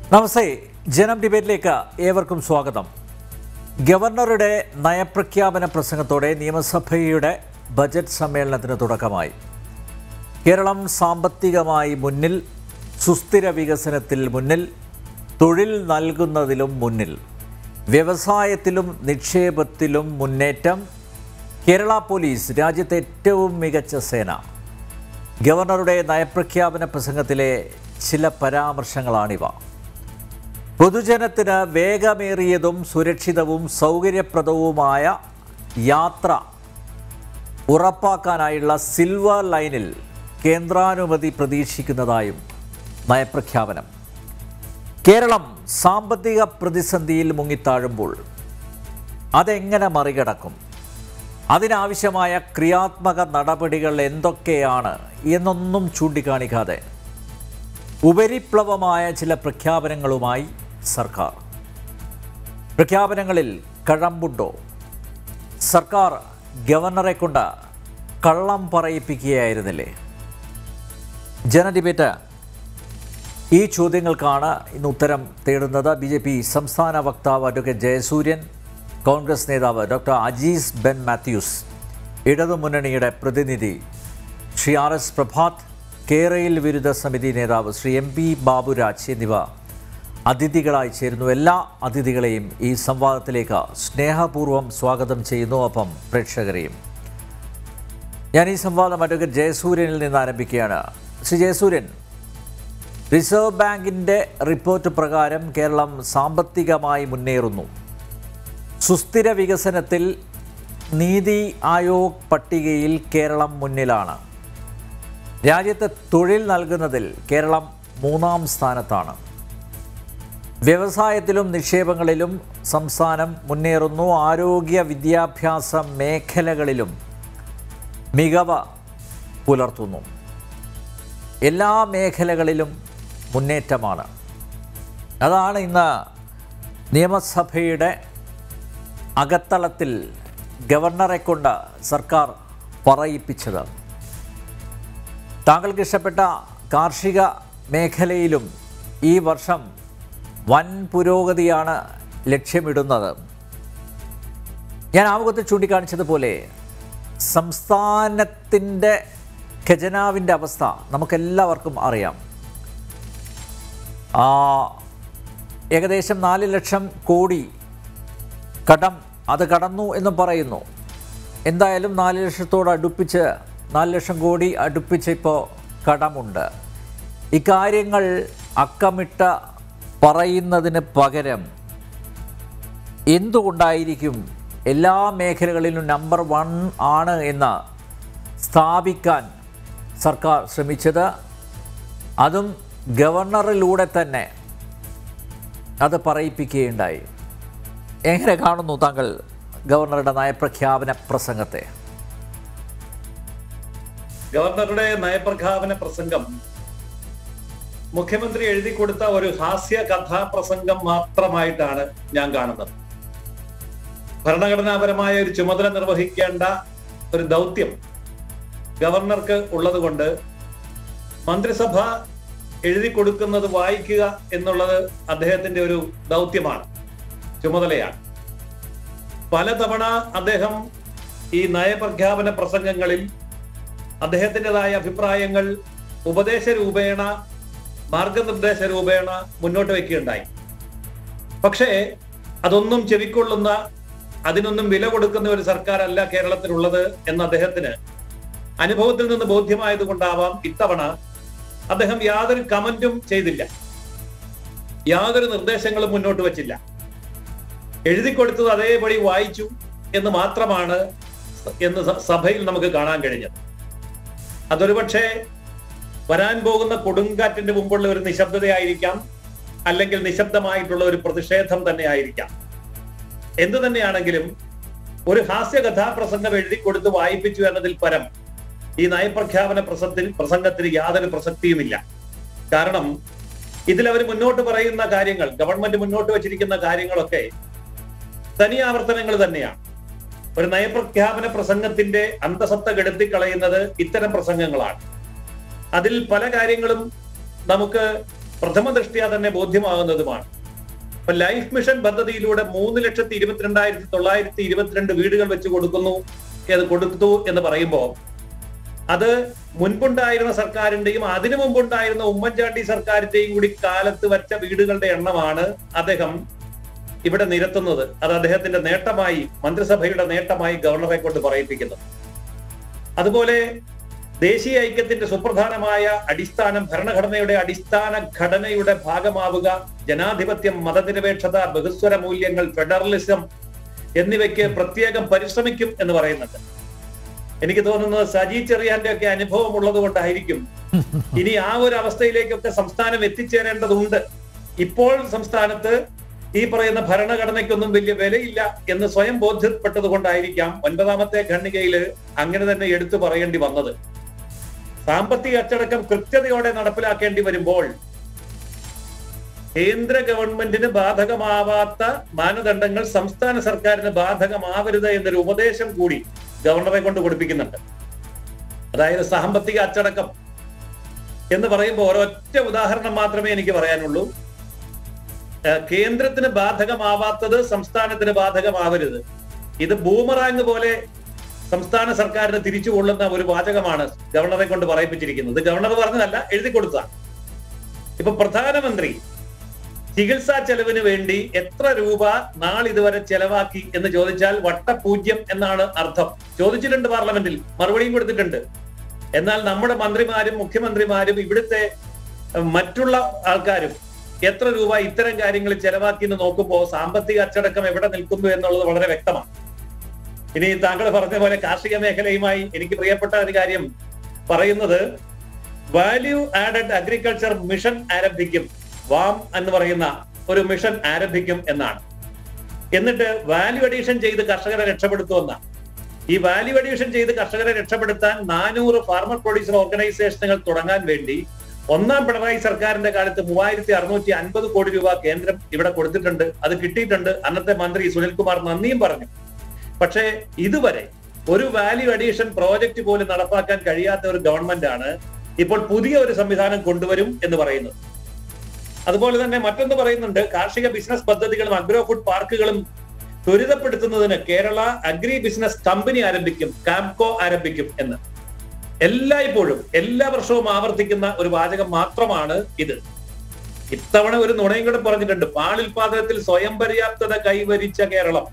നമസ്തേ ജനം ഡിബേറ്റിലേക്ക് ഏവർക്കും സ്വാഗതം ഗവർണറുടെ നയപ്രഖ്യാപന പ്രസംഗത്തോടെ നിയമസഭയുടെ ബജറ്റ് സമ്മേളനത്തിന് തുടക്കമായി കേരളം സാമ്പത്തികമായി മുന്നിൽ സുസ്ഥിര വികസനത്തിൽ മുന്നിൽ തൊഴിൽ നൽകുന്നതിലും മുന്നിൽ വ്യവസായത്തിലും നിക്ഷേപത്തിലും മുന്നേറ്റം കേരള പോലീസ് രാജ്യത്തെ ഏറ്റവും മികച്ച സേന ഗവർണറുടെ നയപ്രഖ്യാപന പ്രസംഗത്തിലെ ചില പരാമർശങ്ങളാണിവ പൊതുജനത്തിന് വേഗമേറിയതും സുരക്ഷിതവും സൗകര്യപ്രദവുമായ യാത്ര ഉറപ്പാക്കാനായുള്ള സിൽവർ ലൈനിൽ കേന്ദ്രാനുമതി പ്രതീക്ഷിക്കുന്നതായും നയപ്രഖ്യാപനം കേരളം സാമ്പത്തിക പ്രതിസന്ധിയിൽ മുങ്ങിത്താഴുമ്പോൾ അതെങ്ങനെ മറികടക്കും അതിനാവശ്യമായ ക്രിയാത്മക നടപടികൾ എന്തൊക്കെയാണ് എന്നൊന്നും ചൂണ്ടിക്കാണിക്കാതെ ഉപരിപ്ലവമായ ചില പ്രഖ്യാപനങ്ങളുമായി സർക്കാർ പ്രഖ്യാപനങ്ങളിൽ കഴമ്പുണ്ടോ സർക്കാർ ഗവർണറെ കൊണ്ട് കള്ളം പറയിപ്പിക്കുകയായിരുന്നില്ലേ ജനഡിബേറ്റ് ഈ ചോദ്യങ്ങൾക്കാണ് ഇന്ന് ഉത്തരം തേടുന്നത് ബി ജെ പി സംസ്ഥാന വക്താവ് അഡ്വക്കേറ്റ് ജയസൂര്യൻ കോൺഗ്രസ് നേതാവ് ഡോക്ടർ അജീസ് ബെൻ മാത്യൂസ് ഇടതുമുന്നണിയുടെ പ്രതിനിധി ശ്രീ ആർ എസ് പ്രഭാത് കേരയിൽ വിരുദ്ധ സമിതി നേതാവ് ശ്രീ എം പി ബാബുരാജ് എന്നിവ അതിഥികളായി ചേരുന്നു എല്ലാ അതിഥികളെയും ഈ സംവാദത്തിലേക്ക് സ്നേഹപൂർവ്വം സ്വാഗതം ചെയ്യുന്നു ഒപ്പം പ്രേക്ഷകരെയും ഞാൻ ഈ സംവാദം അഡ്വക്കേറ്റ് ജയസൂര്യനിൽ നിന്ന് ആരംഭിക്കുകയാണ് ശ്രീ ജയസൂര്യൻ റിസർവ് ബാങ്കിൻ്റെ റിപ്പോർട്ട് പ്രകാരം കേരളം സാമ്പത്തികമായി മുന്നേറുന്നു സുസ്ഥിര വികസനത്തിൽ നീതി ആയോഗ് പട്ടികയിൽ കേരളം മുന്നിലാണ് രാജ്യത്ത് തൊഴിൽ നൽകുന്നതിൽ കേരളം മൂന്നാം സ്ഥാനത്താണ് വ്യവസായത്തിലും നിക്ഷേപങ്ങളിലും സംസ്ഥാനം മുന്നേറുന്നു ആരോഗ്യ വിദ്യാഭ്യാസ മേഖലകളിലും മികവ് പുലർത്തുന്നു എല്ലാ മേഖലകളിലും മുന്നേറ്റമാണ് അതാണ് ഇന്ന് നിയമസഭയുടെ അകത്തളത്തിൽ ഗവർണറെ കൊണ്ട് സർക്കാർ പറയിപ്പിച്ചത് താങ്കൾക്ക് ഇഷ്ടപ്പെട്ട കാർഷിക മേഖലയിലും ഈ വർഷം വൻ പുരോഗതിയാണ് ലക്ഷ്യമിടുന്നത് ഞാൻ ആമുഖത്തിൽ ചൂണ്ടിക്കാണിച്ചതുപോലെ സംസ്ഥാനത്തിൻ്റെ ഖജനാവിൻ്റെ അവസ്ഥ നമുക്കെല്ലാവർക്കും അറിയാം ആ, ഏകദേശം നാല് ലക്ഷം കോടി കടം അത് കടന്നു എന്ന് പറയുന്നു എന്തായാലും നാല് ലക്ഷത്തോട് അടുപ്പിച്ച് നാല് ലക്ഷം കോടി അടുപ്പിച്ച് ഇപ്പോൾ കടമുണ്ട് ഇക്കാര്യങ്ങൾ അക്കമിട്ട് പറയുന്നതിന് പകരം എന്തുകൊണ്ടായിരിക്കും എല്ലാ മേഖലകളിലും നമ്പർ വൺ ആണ് എന്ന് സ്ഥാപിക്കാൻ സർക്കാർ ശ്രമിച്ചത് അതും ഗവർണറിലൂടെ തന്നെ അത് പറയിപ്പിക്കുകയുണ്ടായി എങ്ങനെ കാണുന്നു താങ്കൾ ഗവർണറുടെ നയപ്രഖ്യാപന പ്രസംഗത്തെ ഗവർണറുടെ നയപ്രഖ്യാപന പ്രസംഗം മുഖ്യമന്ത്രി എഴുതി കൊടുത്ത ഒരു ഹാസ്യ കഥാപ്രസംഗം മാത്രമായിട്ടാണ് ഞാൻ കാണുന്നത് ഭരണഘടനാപരമായ ഒരു ചുമതല നിർവഹിക്കേണ്ട ഒരു ദൗത്യം ഗവർണർക്ക് ഉള്ളതുകൊണ്ട് മന്ത്രിസഭ എഴുതി കൊടുക്കുന്നത് വായിക്കുക എന്നുള്ളത് അദ്ദേഹത്തിന്റെ ഒരു ദൗത്യമാണ് ചുമതലയാണ് പലതവണ അദ്ദേഹം ഈ നയപ്രഖ്യാപന പ്രസംഗങ്ങളിൽ അദ്ദേഹത്തിൻ്റെതായ അഭിപ്രായങ്ങൾ ഉപദേശ രൂപേണ മാർഗനിർദ്ദേശ രൂപേണ മുന്നോട്ട് വയ്ക്കുകയുണ്ടായി പക്ഷേ അതൊന്നും ചെവിക്കൊള്ളുന്ന അതിനൊന്നും വില കൊടുക്കുന്ന ഒരു സർക്കാരല്ല കേരളത്തിലുള്ളത് എന്ന് അദ്ദേഹത്തിന് അനുഭവത്തിൽ നിന്ന് ബോധ്യമായത് കൊണ്ടാവാം ഇത്തവണ അദ്ദേഹം യാതൊരു കമന്റും ചെയ്തില്ല യാതൊരു നിർദ്ദേശങ്ങളും മുന്നോട്ട് വച്ചില്ല എഴുതി കൊടുത്തത് അതേപടി വായിച്ചു എന്ന് മാത്രമാണ് എന്ന് സ- സഭയിൽ നമുക്ക് കാണാൻ കഴിഞ്ഞത് അതൊരു പക്ഷേ വരാൻ പോകുന്ന കൊടുങ്കാറ്റിന്റെ മുമ്പുള്ള ഒരു നിശബ്ദതയായിരിക്കാം അല്ലെങ്കിൽ നിശബ്ദമായിട്ടുള്ള ഒരു പ്രതിഷേധം തന്നെ ആയിരിക്കാം എന്തു തന്നെയാണെങ്കിലും ഒരു ഹാസ്യ കഥാപ്രസംഗം എഴുതി കൊടുത്ത് വായിപ്പിച്ചു എന്നതിൽ പരം ഈ നയപ്രഖ്യാപന പ്രസംഗത്തിൽ പ്രസംഗത്തിന് യാതൊരു പ്രസക്തിയുമില്ല കാരണം ഇതിൽ അവർ മുന്നോട്ട് പറയുന്ന കാര്യങ്ങൾ ഗവൺമെന്റ് മുന്നോട്ട് വച്ചിരിക്കുന്ന കാര്യങ്ങളൊക്കെ തനിയാവർത്തനങ്ങൾ തന്നെയാണ് ഒരു നയപ്രഖ്യാപന പ്രസംഗത്തിന്റെ അന്തസത്ത കെടുത്തിക്കളയുന്നത് ഇത്തരം പ്രസംഗങ്ങളാണ് അതിൽ പല കാര്യങ്ങളും നമുക്ക് പ്രഥമ ദൃഷ്ടിയ തന്നെ ബോധ്യമാകുന്നതുമാണ് ഇപ്പൊ ലൈഫ് മിഷൻ പദ്ധതിയിലൂടെ മൂന്ന് ലക്ഷത്തി ഇരുപത്തിരണ്ടായിരത്തി തൊള്ളായിരത്തി ഇരുപത്തിരണ്ട് വീടുകൾ വെച്ച് കൊടുക്കുന്നു അത് കൊടുത്തു എന്ന് പറയുമ്പോൾ അത് മുൻപുണ്ടായിരുന്ന സർക്കാരിന്റെയും അതിനു മുമ്പുണ്ടായിരുന്ന ഉമ്മൻചാണ്ടി സർക്കാരിന്റെയും കൂടി കാലത്ത് വച്ച വീടുകളുടെ എണ്ണമാണ് അദ്ദേഹം ഇവിടെ നിരത്തുന്നത് അത് അദ്ദേഹത്തിന്റെ നേട്ടമായി മന്ത്രിസഭയുടെ നേട്ടമായി ഗവർണറെ കൊണ്ട് പറയിപ്പിക്കുന്നത് അതുപോലെ ദേശീയ ഐക്യത്തിന്റെ സുപ്രധാനമായ അടിസ്ഥാനം ഭരണഘടനയുടെ അടിസ്ഥാന ഘടനയുടെ ഭാഗമാവുക ജനാധിപത്യം മതനിരപേക്ഷത ബഹുസ്വര മൂല്യങ്ങൾ ഫെഡറലിസം എന്നിവയ്ക്ക് പ്രത്യേകം പരിശ്രമിക്കും എന്ന് പറയുന്നുണ്ട് എനിക്ക് തോന്നുന്നത് സജി ചെറിയാന്റെ ഒക്കെ അനുഭവം ഉള്ളത് കൊണ്ടായിരിക്കും ഇനി ആ ഒരു അവസ്ഥയിലേക്കൊക്കെ സംസ്ഥാനം എത്തിച്ചേരേണ്ടതുണ്ട് ഇപ്പോൾ സംസ്ഥാനത്ത് ഈ പറയുന്ന ഭരണഘടനയ്ക്കൊന്നും വലിയ വിലയില്ല എന്ന് സ്വയം ബോധ്യപ്പെട്ടത് കൊണ്ടായിരിക്കാം ഒൻപതാമത്തെ ഖണ്ഡികയിൽ അങ്ങനെ തന്നെ എടുത്തു പറയേണ്ടി വന്നത് സാമ്പത്തിക അച്ചടക്കം കൃത്യതയോടെ നടപ്പിലാക്കേണ്ടി വരുമ്പോൾ കേന്ദ്ര ഗവൺമെന്റിന് ബാധകമാവാത്ത മാനദണ്ഡങ്ങൾ സംസ്ഥാന സർക്കാരിന് ബാധകമാവരുത് എന്നൊരു ഉപദേശം കൂടി ഗവർണറെ കൊണ്ട് കൊടുപ്പിക്കുന്നുണ്ട് അതായത് സാമ്പത്തിക അച്ചടക്കം എന്ന് പറയുമ്പോൾ ഒരൊറ്റ ഉദാഹരണം മാത്രമേ എനിക്ക് പറയാനുള്ളൂ ഏഹ് കേന്ദ്രത്തിന് ബാധകമാവാത്തത് സംസ്ഥാനത്തിന് ബാധകമാവരുത് ഇത് ബൂമറാങ് പോലെ സംസ്ഥാന സർക്കാരിന് തിരിച്ചു കൊള്ളുന്ന ഒരു വാചകമാണ് ഗവർണറെ കൊണ്ട് പറയിപ്പിച്ചിരിക്കുന്നത് ഗവർണർ പറഞ്ഞതല്ല എഴുതി കൊടുത്തതാണ് ഇപ്പൊ പ്രധാനമന്ത്രി ചികിത്സാ ചെലവിന് വേണ്ടി എത്ര രൂപ നാളിതുവരെ ചെലവാക്കി എന്ന് ചോദിച്ചാൽ വട്ടപൂജ്യം എന്നാണ് അർത്ഥം ചോദിച്ചിട്ടുണ്ട് പാർലമെന്റിൽ മറുപടിയും കൊടുത്തിട്ടുണ്ട് എന്നാൽ നമ്മുടെ മന്ത്രിമാരും മുഖ്യമന്ത്രിമാരും ഇവിടുത്തെ ഏഹ്, മറ്റുള്ള ആൾക്കാരും എത്ര രൂപ ഇത്തരം കാര്യങ്ങളിൽ ചെലവാക്കി എന്ന് നോക്കുമ്പോൾ സാമ്പത്തിക അച്ചടക്കം എവിടെ നിൽക്കുന്നു എന്നുള്ളത് വളരെ വ്യക്തമാണ് ഇനി താങ്കൾ പറഞ്ഞ പോലെ കാർഷിക മേഖലയുമായി എനിക്ക് പ്രിയപ്പെട്ട ഒരു കാര്യം പറയുന്നത് വാല്യൂ ആഡഡ് അഗ്രികൾച്ചർ മിഷൻ ആരംഭിക്കും വാം എന്ന് പറയുന്ന ഒരു മിഷൻ ആരംഭിക്കും എന്നാണ് എന്നിട്ട് വാല്യൂ അഡീഷൻ ചെയ്ത് കർഷകരെ രക്ഷപ്പെടുത്തുമെന്നാണ് ഈ വാല്യൂ അഡീഷൻ ചെയ്ത് കർഷകരെ രക്ഷപ്പെടുത്താൻ നാനൂറ് ഫാർമർ പ്രൊഡ്യൂസർ ഓർഗനൈസേഷനുകൾ തുടങ്ങാൻ വേണ്ടി ഒന്നാം പിണറായി സർക്കാരിന്റെ കാലത്ത് മൂവായിരത്തി അറുന്നൂറ്റി അൻപത് കോടി രൂപ കേന്ദ്രം ഇവിടെ കൊടുത്തിട്ടുണ്ട് അത് കിട്ടിയിട്ടുണ്ട് അന്നത്തെ മന്ത്രി സുനിൽകുമാർ നന്ദിയും പറഞ്ഞു പക്ഷേ ഇതുവരെ ഒരു വാല്യൂ അഡീഷൻ പ്രോജക്റ്റ് പോലും നടപ്പാക്കാൻ കഴിയാത്ത ഒരു ഗവൺമെന്റ് ആണ് ഇപ്പോൾ പുതിയ ഒരു സംവിധാനം കൊണ്ടുവരും എന്ന് പറയുന്നത് അതുപോലെ തന്നെ മറ്റൊന്ന് പറയുന്നുണ്ട് കാർഷിക ബിസിനസ് പദ്ധതികളും അഗ്രോ ഫുഡ് പാർക്കുകളും ത്വരിതപ്പെടുത്തുന്നതിന് കേരള അഗ്രി ബിസിനസ് കമ്പനി ആരംഭിക്കും കാംകോ ആരംഭിക്കും എന്ന് എല്ലായ്പ്പോഴും എല്ലാ വർഷവും ആവർത്തിക്കുന്ന ഒരു വാചകം മാത്രമാണ് ഇത് ഇത്തവണ ഒരു നുണയും കൂടെ പറഞ്ഞിട്ടുണ്ട് പാലുൽപാദനത്തിൽ സ്വയം പര്യാപ്തത കൈവരിച്ച കേരളം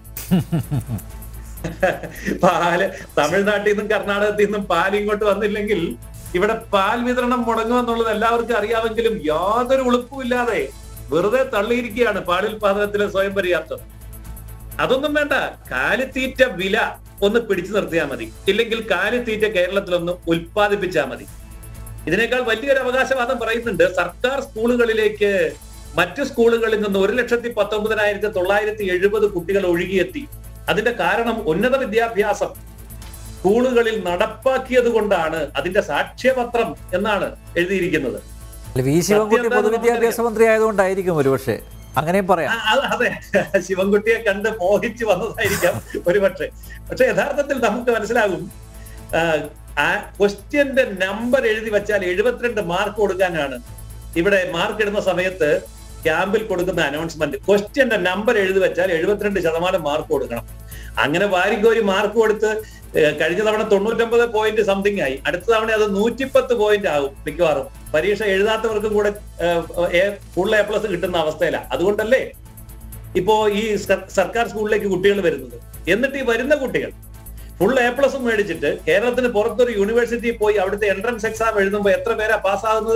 പാല് തമിഴ്നാട്ടിൽ നിന്നും കർണാടകത്തിൽ നിന്നും പാൽ ഇങ്ങോട്ട് വന്നില്ലെങ്കിൽ ഇവിടെ പാൽ വിതരണം മുടങ്ങും എന്നുള്ളത് എല്ലാവർക്കും അറിയാമെങ്കിലും യാതൊരു ഉളുപ്പുമില്ലാതെ വെറുതെ തള്ളിയിരിക്കുകയാണ് പാലുൽപാദനത്തിലെ സ്വയം പര്യാപ്തം അതൊന്നും വേണ്ട കാലിത്തീറ്റ വില ഒന്ന് പിടിച്ചു നിർത്തിയാൽ മതി ഇല്ലെങ്കിൽ കാലിത്തീറ്റ കേരളത്തിലൊന്ന് ഉൽപ്പാദിപ്പിച്ചാൽ മതി ഇതിനേക്കാൾ വലിയൊരു അവകാശവാദം പറയുന്നുണ്ട് സർക്കാർ സ്കൂളുകളിലേക്ക് മറ്റു സ്കൂളുകളിൽ നിന്ന് ഒരു ലക്ഷത്തി പത്തൊമ്പതിനായിരത്തി തൊള്ളായിരത്തി എഴുപത് കുട്ടികൾ ഒഴുകിയെത്തി അതിന്റെ കാരണം ഉന്നത വിദ്യാഭ്യാസം സ്കൂളുകളിൽ നടപ്പാക്കിയത് കൊണ്ടാണ് അതിന്റെ സാക്ഷ്യപത്രം എന്നാണ് എഴുതിയിരിക്കുന്നത് അല്ല, വി ശിവൻകുട്ടി സത്യം എന്താണെന്ന് പൊതുവിദ്യാഭ്യാസ മന്ത്രി ആയതുകൊണ്ടായിരിക്കും ഒരുപക്ഷെ അങ്ങനെയും പറയാം ആ, അത് അതെ ശിവൻകുട്ടിയെ കണ്ട് മോഹിച്ചു വന്നതായിരിക്കാം ഒരുപക്ഷെ പക്ഷെ യഥാർത്ഥത്തിൽ നമുക്ക് മനസ്സിലാകും ആ, ആ ക്വസ്റ്റ്യന്റെ നമ്പർ എഴുതി വെച്ചാൽ എഴുപത്തിരണ്ട് മാർക്ക് കൊടുക്കാനാണ് ഇവിടെ മാർക്ക് ഇടുന്ന സമയത്ത് ക്യാമ്പിൽ കൊടുക്കുന്ന അനൗൺസ്മെന്റ് ക്വസ്റ്റ്യന്റെ നമ്പർ എഴുതി വെച്ചാൽ എഴുപത്തിരണ്ട് ശതമാനം മാർക്ക് കൊടുക്കണം അങ്ങനെ വാരിക്കോരി മാർക്ക് കൊടുത്ത് ഏഹ്, കഴിഞ്ഞ തവണ തൊണ്ണൂറ്റൊമ്പത് പോയിന്റ് സംതിങ് ആയി അടുത്ത തവണ അത് നൂറ്റിപ്പത്ത് പോയിന്റ് ആകും മിക്കവാറും പരീക്ഷ എഴുതാത്തവർക്കും കൂടെ ഫുൾ എ പ്ലസ് കിട്ടുന്ന അവസ്ഥയിലാണ് അതുകൊണ്ടല്ലേ ഇപ്പോ ഈ സർ- സർക്കാർ സ്കൂളിലേക്ക് കുട്ടികൾ വരുന്നത് എന്നിട്ട് ഈ വരുന്ന കുട്ടികൾ ഫുൾ എ പ്ലസ് മേടിച്ചിട്ട് കേരളത്തിന് പുറത്തൊരു യൂണിവേഴ്സിറ്റിയിൽ പോയി അവിടുത്തെ എൻട്രൻസ് എക്സാം എഴുതുമ്പോൾ എത്ര പേരാ പാസ്സാകുന്നത്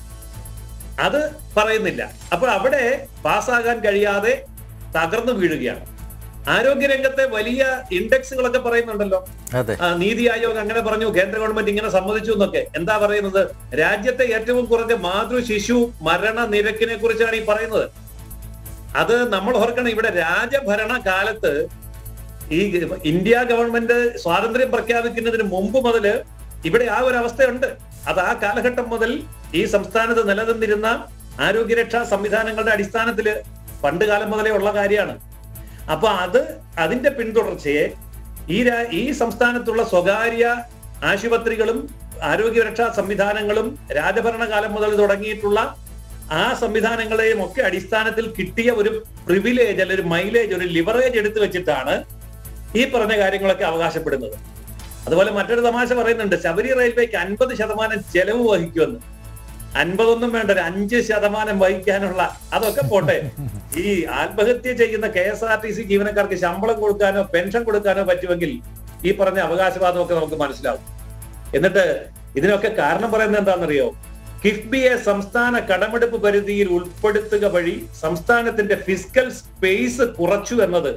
അത് പറയുന്നില്ല അപ്പൊ അവിടെ പാസ്സാകാൻ കഴിയാതെ തകർന്നു വീഴുകയാണ് ആരോഗ്യരംഗത്തെ വലിയ ഇൻഡെക്സുകളൊക്കെ പറയുന്നുണ്ടല്ലോ അതെ ആ, നീതി ആയോഗ് അങ്ങനെ പറഞ്ഞു കേന്ദ്ര ഗവൺമെന്റ് ഇങ്ങനെ സമ്മതിച്ചു എന്നൊക്കെ എന്താ പറയുന്നത് രാജ്യത്തെ ഏറ്റവും കുറഞ്ഞ മാതൃ ശിശു മരണ നിരക്കിനെ കുറിച്ചാണ് ഈ പറയുന്നത് അത് നമ്മൾ ഓർക്കണം ഇവിടെ രാജഭരണ കാലത്ത് ഈ ഇന്ത്യ ഗവൺമെന്റ് സ്വാതന്ത്ര്യം പ്രഖ്യാപിക്കുന്നതിന് മുമ്പ് മുതല് ഇവിടെ ആ ഒരു അവസ്ഥയുണ്ട് അത് ആ കാലഘട്ടം മുതൽ ഈ സംസ്ഥാനത്ത് നിലനിന്നിരുന്ന ആരോഗ്യരക്ഷാ സംവിധാനങ്ങളുടെ അടിസ്ഥാനത്തില് പണ്ട് കാലം മുതലേ ഉള്ള കാര്യമാണ് അപ്പൊ അത് അതിന്റെ പിന്തുടർച്ചയെ ഈ രാ- ഈ സംസ്ഥാനത്തുള്ള സ്വകാര്യ ആശുപത്രികളും ആരോഗ്യരക്ഷാ സംവിധാനങ്ങളും രാജഭരണകാലം മുതൽ തുടങ്ങിയിട്ടുള്ള ആ സംവിധാനങ്ങളെയും ഒക്കെ അടിസ്ഥാനത്തിൽ കിട്ടിയ ഒരു പ്രിവിലേജ് അല്ലെങ്കിൽ ഒരു മൈലേജ് ഒരു ലിവറേജ് എടുത്തു വെച്ചിട്ടാണ് ഈ പറഞ്ഞ കാര്യങ്ങളൊക്കെ അവകാശപ്പെടുന്നത് അതുപോലെ മറ്റൊരു തമാശ പറയുന്നുണ്ട് ശബരി റെയിൽവേക്ക് അൻപത് ശതമാനം ചെലവ് വഹിക്കുമെന്ന് അൻപതൊന്നും വേണ്ട ഒരു അഞ്ച് ശതമാനം വഹിക്കാനുള്ള അതൊക്കെ പോട്ടെ ഈ ആത്മഹത്യ ചെയ്യുന്ന K S R T C ജീവനക്കാർക്ക് ശമ്പളം കൊടുക്കാനോ പെൻഷൻ കൊടുക്കാനോ പറ്റുമെങ്കിൽ ഈ പറഞ്ഞ അവകാശവാദമൊക്കെ നമുക്ക് മനസ്സിലാവും എന്നിട്ട് ഇതിനൊക്കെ കാരണം പറയുന്നത് എന്താണെന്നറിയോ കിഫ്ബിയെ സംസ്ഥാന കടമെടുപ്പ് പരിധിയിൽ ഉൾപ്പെടുത്തുക വഴി സംസ്ഥാനത്തിന്റെ ഫിസിക്കൽ സ്പേസ് കുറച്ചു എന്നത്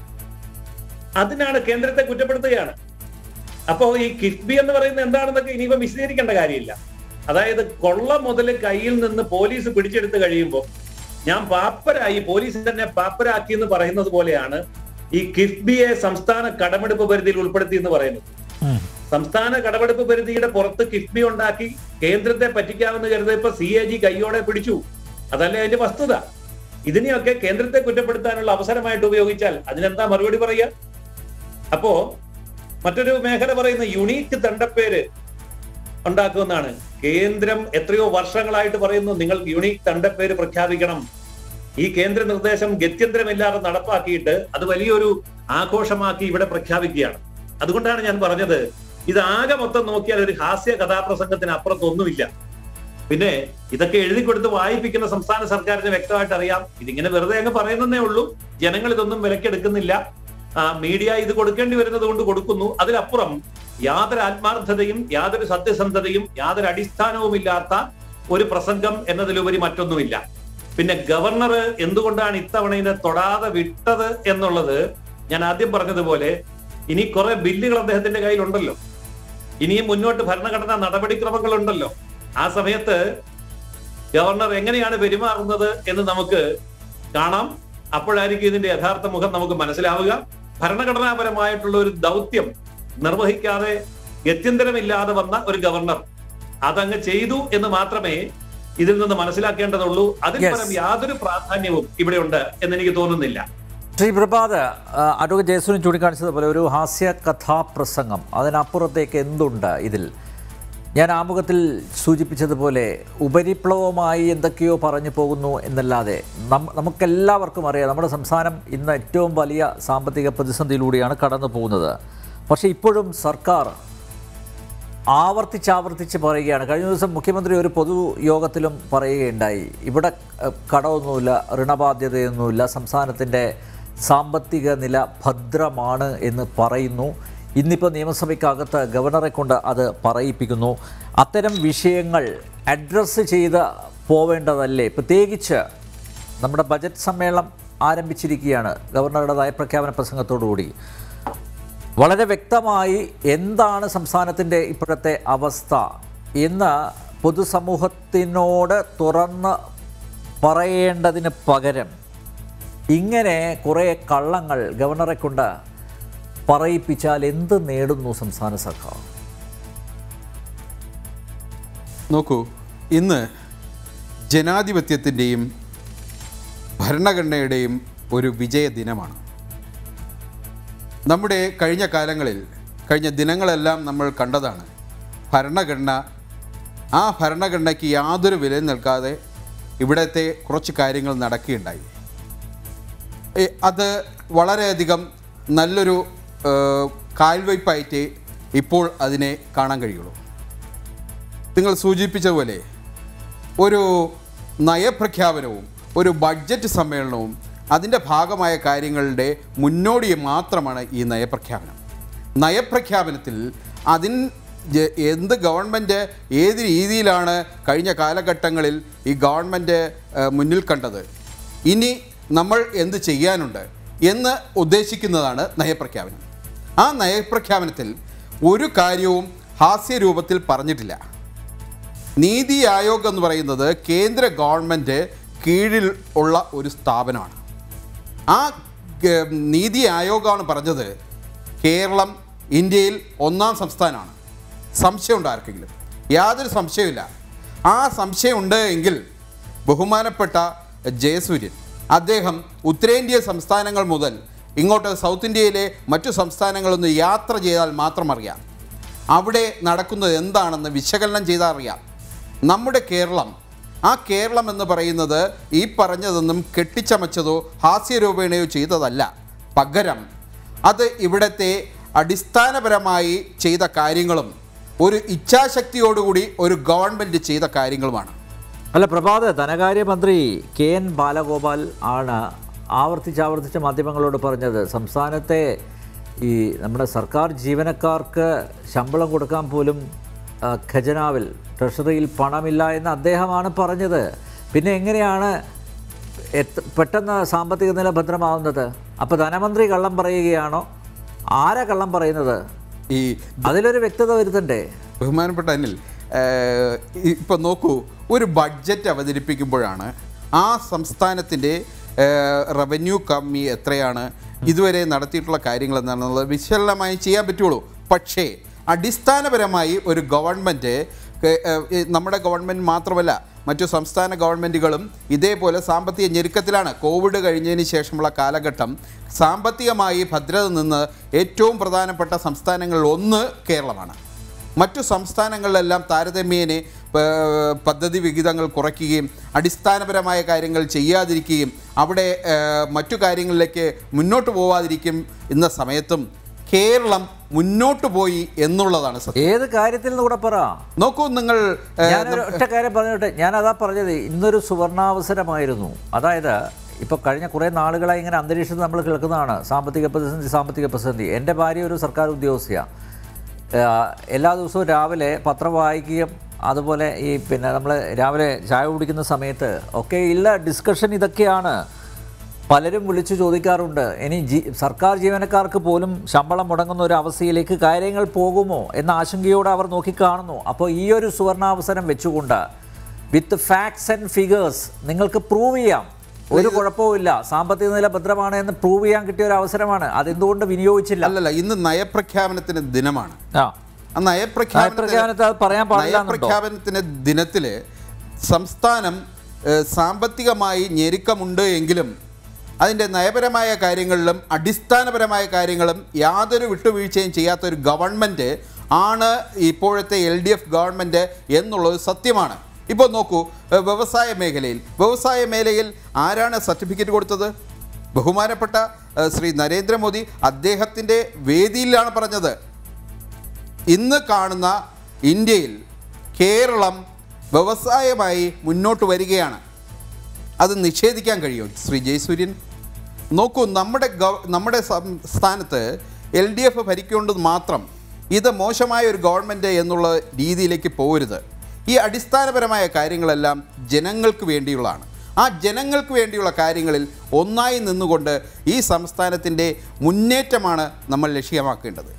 അതിനാണ് കേന്ദ്രത്തെ കുറ്റപ്പെടുത്തുകയാണ് അപ്പോ ഈ കിഫ്ബി എന്ന് പറയുന്നത് എന്താണെന്നൊക്കെ ഇനിയിപ്പോ വിശദീകരിക്കേണ്ട കാര്യമില്ല അതായത് കൊള്ള മുതൽ കയ്യിൽ നിന്ന് പോലീസ് പിടിച്ചെടുത്ത് കഴിയുമ്പോൾ ഞാൻ പാപ്പരായി പോലീസ് തന്നെ പാപ്പരാക്കി എന്ന് പറയുന്നത് പോലെയാണ് ഈ കിഫ്ബിയെ സംസ്ഥാന കടമെടുപ്പ് പരിധിയിൽ ഉൾപ്പെടുത്തി എന്ന് പറയുന്നത് സംസ്ഥാന കടമെടുപ്പ് പരിധിയുടെ പുറത്ത് കിഫ്ബി ഉണ്ടാക്കി കേന്ദ്രത്തെ പറ്റിക്കാമെന്ന് കരുതി ഇപ്പൊ സി എ ജി കൈയോടെ പിടിച്ചു അതല്ലേ അതിന്റെ വസ്തുത ഇതിനെയൊക്കെ കേന്ദ്രത്തെ കുറ്റപ്പെടുത്താനുള്ള അവസരമായിട്ട് ഉപയോഗിച്ചാൽ അതിനെന്താ മറുപടി പറയുക അപ്പോ മറ്റൊരു മേഖല പറയുന്ന യുണീക്ക് തണ്ടപ്പേര് ഉണ്ടാക്കുമെന്നാണ് കേന്ദ്രം എത്രയോ വർഷങ്ങളായിട്ട് പറയുന്നു നിങ്ങൾ യുണീക്ക് തണ്ടപ്പേര് പ്രഖ്യാപിക്കണം ഈ കേന്ദ്ര നിർദ്ദേശം ഗത്യന്തരമില്ലാതെ നടപ്പാക്കിയിട്ട് അത് വലിയൊരു ആഘോഷമാക്കി ഇവിടെ പ്രഖ്യാപിക്കുകയാണ് അതുകൊണ്ടാണ് ഞാൻ പറഞ്ഞത് ഇത് ആകെ മൊത്തം നോക്കിയാൽ ഒരു ഹാസ്യ കഥാപ്രസംഗത്തിന് അപ്പുറത്തൊന്നുമില്ല പിന്നെ ഇതൊക്കെ എഴുതി കൊടുത്ത് വായിപ്പിക്കുന്ന സംസ്ഥാന സർക്കാരിന് വ്യക്തമായിട്ട് അറിയാം ഇതിങ്ങനെ വെറുതെ അങ്ങ് പറയുന്നതേ ഉള്ളൂ ജനങ്ങൾ ഇതൊന്നും വിലക്കെടുക്കുന്നില്ല ആ, മീഡിയ ഇത് കൊടുക്കേണ്ടി വരുന്നത് കൊണ്ട് കൊടുക്കുന്നു അതിലപ്പുറം യാതൊരു ആത്മാർത്ഥതയും യാതൊരു സത്യസന്ധതയും യാതൊരു അടിസ്ഥാനവുമില്ലാത്ത ഒരു പ്രസംഗം എന്നതിലുപരി മറ്റൊന്നുമില്ല പിന്നെ ഗവർണർ എന്തുകൊണ്ടാണ് ഇത്തവണ ഇതിനെ തൊടാതെ വിട്ടത് എന്നുള്ളത് ഞാൻ ആദ്യം പറഞ്ഞതുപോലെ ഇനി കുറെ ബില്ലുകൾ അദ്ദേഹത്തിന്റെ കയ്യിലുണ്ടല്ലോ ഇനിയും മുന്നോട്ട് ഭരണഘടനാ നടപടിക്രമങ്ങൾ ഉണ്ടല്ലോ ആ സമയത്ത് ഗവർണർ എങ്ങനെയാണ് പെരുമാറുന്നത് എന്ന് നമുക്ക് കാണാം അപ്പോഴായിരിക്കും ഇതിന്റെ യഥാർത്ഥ മുഖം നമുക്ക് മനസ്സിലാവുക ഭരണഘടനാപരമായിട്ടുള്ള ഒരു ദൗത്യം നിർവഹിക്കാതെ ഗത്യന്തരമില്ലാതെ വന്ന ഒരു ഗവർണർ അതങ്ങ് ചെയ്തു എന്ന് മാത്രമേ ഇതിൽ നിന്ന് മനസ്സിലാക്കേണ്ടതുള്ളൂ അതിൽ Yes. പരം യാതൊരു പ്രാധാന്യവും ഇവിടെ ഉണ്ട് എന്ന് എനിക്ക് തോന്നുന്നില്ല ശ്രീ പ്രഭാത് ആ, അഡ്വക്കേറ്റ് ജയസൂര്യൻ ചൂണ്ടിക്കാണിച്ചതുപോലെ ഒരു ഹാസ്യ കഥാപ്രസംഗം അതിനപ്പുറത്തേക്ക് എന്തുണ്ട് ഇതിൽ ഞാൻ ആമുഖത്തിൽ സൂചിപ്പിച്ചതുപോലെ ഉപരിപ്ലവമായി എന്തൊക്കെയോ പറഞ്ഞു പോകുന്നു എന്നല്ലാതെ നം നമുക്കെല്ലാവർക്കും അറിയാം നമ്മുടെ സംസ്ഥാനം ഇന്ന് ഏറ്റവും വലിയ സാമ്പത്തിക പ്രതിസന്ധിയിലൂടെയാണ് കടന്നു പോകുന്നത് പക്ഷേ ഇപ്പോഴും സർക്കാർ ആവർത്തിച്ചാവർത്തിച്ച് പറയുകയാണ് കഴിഞ്ഞ ദിവസം മുഖ്യമന്ത്രി ഒരു പൊതുയോഗത്തിലും പറയുകയുണ്ടായി ഇവിടെ ഏഹ്, കടമൊന്നുമില്ല ഋണബാധ്യതയൊന്നുമില്ല സംസ്ഥാനത്തിൻ്റെ സാമ്പത്തിക നില ഭദ്രമാണ് എന്ന് പറയുന്നു ഇന്നിപ്പോൾ നിയമസഭയ്ക്കകത്ത് ഗവർണറെ കൊണ്ട് അത് പറയിപ്പിക്കുന്നു അത്തരം വിഷയങ്ങൾ അഡ്രസ്സ് ചെയ്ത് പോവേണ്ടതല്ലേ പ്രത്യേകിച്ച് നമ്മുടെ ബജറ്റ് സമ്മേളനം ആരംഭിച്ചിരിക്കുകയാണ് ഗവർണറുടെ നയപ്രഖ്യാപന പ്രസംഗത്തോടുകൂടി വളരെ വ്യക്തമായി എന്താണ് സംസ്ഥാനത്തിൻ്റെ ഇപ്പോഴത്തെ അവസ്ഥ എന്ന് പൊതുസമൂഹത്തിനോട് തുറന്ന് പറയേണ്ടതിന് പകരം ഇങ്ങനെ കുറേ കള്ളങ്ങൾ ഗവർണറെ കൊണ്ട് പറയിപ്പിച്ചാൽ എന്ത് നേടുന്നു സംസ്ഥാന സർക്കാർ നോക്കൂ ഇന്ന് ജനാധിപത്യത്തിൻ്റെയും ഭരണഘടനയുടെയും ഒരു വിജയ ദിനമാണ് നമ്മുടെ കഴിഞ്ഞ കാലങ്ങളിൽ കഴിഞ്ഞ ദിനങ്ങളെല്ലാം നമ്മൾ കണ്ടതാണ് ഭരണഘടന ആ ഭരണഘടനയ്ക്ക് യാതൊരു വിലയും നൽകാതെ ഇവിടത്തെ കുറച്ച് കാര്യങ്ങൾ നടക്കുകയുണ്ടായി ഏ, അത് വളരെയധികം നല്ലൊരു ഏ, കാൽവയ്പായിട്ട് ഇപ്പോൾ അതിനെ കാണാൻ കഴിയുള്ളൂ നിങ്ങൾ സൂചിപ്പിച്ച പോലെ ഒരു നയപ്രഖ്യാപനവും ഒരു ബഡ്ജറ്റ് സമ്മേളനവും അതിൻ്റെ ഭാഗമായ കാര്യങ്ങളുടെ മുന്നോടി മാത്രമാണ് ഈ നയപ്രഖ്യാപനം നയപ്രഖ്യാപനത്തിൽ അതിൻ ജ- എന്ത് ഗവൺമെൻറ് ഏത് രീതിയിലാണ് കഴിഞ്ഞ കാലഘട്ടങ്ങളിൽ ഈ ഗവൺമെൻറ് ഏഹ്, മുന്നിൽ കണ്ടത് ഇനി നമ്മൾ എന്ത് ചെയ്യാനുണ്ട് എന്ന് ഉദ്ദേശിക്കുന്നതാണ് നയപ്രഖ്യാപനം ആ നയപ്രഖ്യാപനത്തിൽ ഒരു കാര്യവും ഹാസ്യരൂപത്തിൽ പറഞ്ഞിട്ടില്ല നീതി ആയോഗ് എന്ന് പറയുന്നത് കേന്ദ്ര ഗവൺമെൻറ് കീഴിൽ ഉള്ള ഒരു സ്ഥാപനമാണ് ആ ഗ- നീതി ആയോഗാണ് പറഞ്ഞത് കേരളം ഇന്ത്യയിൽ ഒന്നാം സംസ്ഥാനമാണ് സംശയമുണ്ട് ആർക്കെങ്കിലും യാതൊരു സംശയമില്ല ആ സംശയമുണ്ട് എങ്കിൽ ബഹുമാനപ്പെട്ട ജയസൂര്യൻ അദ്ദേഹം ഉത്തരേന്ത്യ സംസ്ഥാനങ്ങൾ മുതൽ ഇങ്ങോട്ട് സൗത്ത് ഇന്ത്യയിലെ മറ്റു സംസ്ഥാനങ്ങളൊന്ന് യാത്ര ചെയ്താൽ മാത്രം അറിയാം അവിടെ നടക്കുന്നത് എന്താണെന്ന് വിശകലനം ചെയ്താൽ അറിയാം നമ്മുടെ കേരളം ആ കേരളം എന്ന് പറയുന്നത് ഈ പറഞ്ഞതൊന്നും കെട്ടിച്ചമച്ചതോ ഹാസ്യരൂപേണയോ ചെയ്തതല്ല പകരം അത് ഇവിടുത്തെ അടിസ്ഥാനപരമായി ചെയ്ത കാര്യങ്ങളും ഒരു ഇച്ഛാശക്തിയോടുകൂടി ഒരു ഗവൺമെൻറ് ചെയ്ത കാര്യങ്ങളുമാണ് അല്ല പ്രഭാത് ധനകാര്യമന്ത്രി കെ എൻ ബാലഗോപാൽ ആണ് ആവർത്തിച്ചാവർത്തിച്ച് മാധ്യമങ്ങളോട് പറഞ്ഞത് സംസ്ഥാനത്തെ ഈ നമ്മുടെ സർക്കാർ ജീവനക്കാർക്ക് ശമ്പളം കൊടുക്കാൻ പോലും ആ, ഖജനാവിൽ ട്രഷറിയിൽ പണമില്ല എന്ന് അദ്ദേഹമാണ് പറഞ്ഞത് പിന്നെ എങ്ങനെയാണ് എത്ര പെട്ടെന്ന് സാമ്പത്തിക നില ഭദ്രമാവുന്നത് അപ്പോൾ ധനമന്ത്രി കള്ളം പറയുകയാണോ ആരാ കള്ളം പറയുന്നത് ഈ അതിലൊരു വ്യക്തത വരുത്തണ്ടേ ബഹുമാനപ്പെട്ട അനിൽ ഇപ്പോൾ നോക്കൂ ഒരു ബഡ്ജറ്റ് അവതരിപ്പിക്കുമ്പോഴാണ് ആ സംസ്ഥാനത്തിൻ്റെ റവന്യൂ കമ്മി എത്രയാണ് ഇതുവരെ നടത്തിയിട്ടുള്ള കാര്യങ്ങൾ എന്താണെന്നുള്ളത് വിശകലനമായി ചെയ്യാൻ പറ്റുള്ളൂ പക്ഷേ അടിസ്ഥാനപരമായി ഒരു ഗവൺമെൻറ് നമ്മുടെ ഗവൺമെൻറ് മാത്രമല്ല മറ്റു സംസ്ഥാന ഗവൺമെൻറ്റുകളും ഇതേപോലെ സാമ്പത്തിക ഞെരുക്കത്തിലാണ് കോവിഡ് കഴിഞ്ഞതിന് ശേഷമുള്ള കാലഘട്ടം സാമ്പത്തികമായി ഭദ്രത നിന്ന് ഏറ്റവും പ്രധാനപ്പെട്ട സംസ്ഥാനങ്ങളിൽ ഒന്ന് കേരളമാണ് മറ്റു സംസ്ഥാനങ്ങളിലെല്ലാം താരതമ്യേന ഏർ, പദ്ധതി വിഹിതങ്ങൾ കുറയ്ക്കുകയും അടിസ്ഥാനപരമായ കാര്യങ്ങൾ ചെയ്യാതിരിക്കുകയും അവിടെ ഏർ, മറ്റു കാര്യങ്ങളിലേക്ക് മുന്നോട്ട് പോവാതിരിക്കും എന്ന സമയത്തും കേരളം മുന്നോട്ട് പോയി എന്നുള്ളതാണ് സത്യം ഏത് കാര്യത്തിൽ നിന്ന് കൂടെ പറ നോക്കൂ നിങ്ങൾ ഏർ, ഞാൻ ഒറ്റ കാര്യം പറഞ്ഞോട്ടെ ഞാൻ അതാ പറഞ്ഞത് ഇന്നൊരു സുവർണാവസരമായിരുന്നു അതായത് ഇപ്പോൾ കഴിഞ്ഞ കുറേ നാളുകളായി ഇങ്ങനെ അന്തരീക്ഷത്തിൽ നമ്മൾ കേൾക്കുന്നതാണ് സാമ്പത്തിക പ്രതിസന്ധി സാമ്പത്തിക പ്രതിസന്ധി എൻ്റെ ഭാര്യ ഒരു സർക്കാർ ഉദ്യോഗസ്ഥയാണ് എല്ലാ ദിവസവും രാവിലെ പത്രം വായിക്കുകയും അതുപോലെ ഈ പിന്നെ നമ്മൾ രാവിലെ ചായ കുടിക്കുന്ന സമയത്ത് ഒക്കെ ഇല്ല ഡിസ്കഷൻ ഇതൊക്കെയാണ് പലരും വിളിച്ചു ചോദിക്കാറുണ്ട് ഇനി ജി സർക്കാർ ജീവനക്കാർക്ക് പോലും ശമ്പളം മുടങ്ങുന്ന ഒരു അവസ്ഥയിലേക്ക് കാര്യങ്ങൾ പോകുമോ എന്ന ആശങ്കയോടെ അവർ നോക്കിക്കാണുന്നു അപ്പോൾ ഈ ഒരു സുവർണാവസരം വെച്ചുകൊണ്ട് വിത്ത് ഫാക്ട്സ് ആൻഡ് ഫിഗേഴ്സ് നിങ്ങൾക്ക് പ്രൂവ് ചെയ്യാം ഒരു കുഴപ്പവുമില്ല സാമ്പത്തിക നില ഭദ്രമാണ് എന്ന് പ്രൂവ് ചെയ്യാൻ കിട്ടിയ ഒരു അവസരമാണ് അതെന്തുകൊണ്ട് വിനിയോഗിച്ചില്ല അല്ലല്ല ഇന്ന് നയപ്രഖ്യാപനത്തിന് ദിനമാണ് ആ ആ നയപ്രഖ്യാപനത്തിന് നയപ്രഖ്യാപനത്തിൽ അത് പറയാൻ പാടില്ല എന്നുണ്ടോ? നയപ്രഖ്യാപനത്തിന് ദിനത്തിൽ സംസ്ഥാനം ഏഹ്, സാമ്പത്തികമായി ഞെരുക്കമുണ്ട് എങ്കിലും അതിൻ്റെ നയപരമായ കാര്യങ്ങളിലും അടിസ്ഥാനപരമായ കാര്യങ്ങളും യാതൊരു വിട്ടുവീഴ്ചയും ചെയ്യാത്ത ഒരു ഗവൺമെൻറ് ആണ് ഇപ്പോഴത്തെ എൽ ഡി എഫ് ഗവൺമെൻറ് എന്നുള്ളത് സത്യമാണ് ഇപ്പോൾ നോക്കൂ ഏഹ്, വ്യവസായ മേഖലയിൽ വ്യവസായ മേഖലയിൽ ആരാണ് സർട്ടിഫിക്കറ്റ് കൊടുത്തത് ബഹുമാനപ്പെട്ട ഏഹ്, ശ്രീ നരേന്ദ്രമോദി അദ്ദേഹത്തിൻ്റെ വേദിയിലാണ് പറഞ്ഞത് ഇന്ന് കാണുന്ന ഇന്ത്യയിൽ കേരളം വ്യവസായമായി മുന്നോട്ട് വരികയാണ് അത് നിഷേധിക്കാൻ കഴിയും ശ്രീ ജയസൂര്യൻ നോക്കൂ നമ്മുടെ ഗവ നമ്മുടെ സംസ്ഥാനത്ത് എൽ ഡി എഫ് ഭരിക്കേണ്ടത് മാത്രം ഇത് മോശമായ ഒരു ഗവൺമെൻറ് എന്നുള്ള രീതിയിലേക്ക് പോകരുത് ഈ അടിസ്ഥാനപരമായ കാര്യങ്ങളെല്ലാം ജനങ്ങൾക്ക് വേണ്ടിയുള്ളതാണ് ആ ജനങ്ങൾക്ക് വേണ്ടിയുള്ള കാര്യങ്ങളിൽ ഒന്നായി നിന്നുകൊണ്ട് ഈ സംസ്ഥാനത്തിൻ്റെ മുന്നേറ്റമാണ് നമ്മൾ ലക്ഷ്യമാക്കേണ്ടത്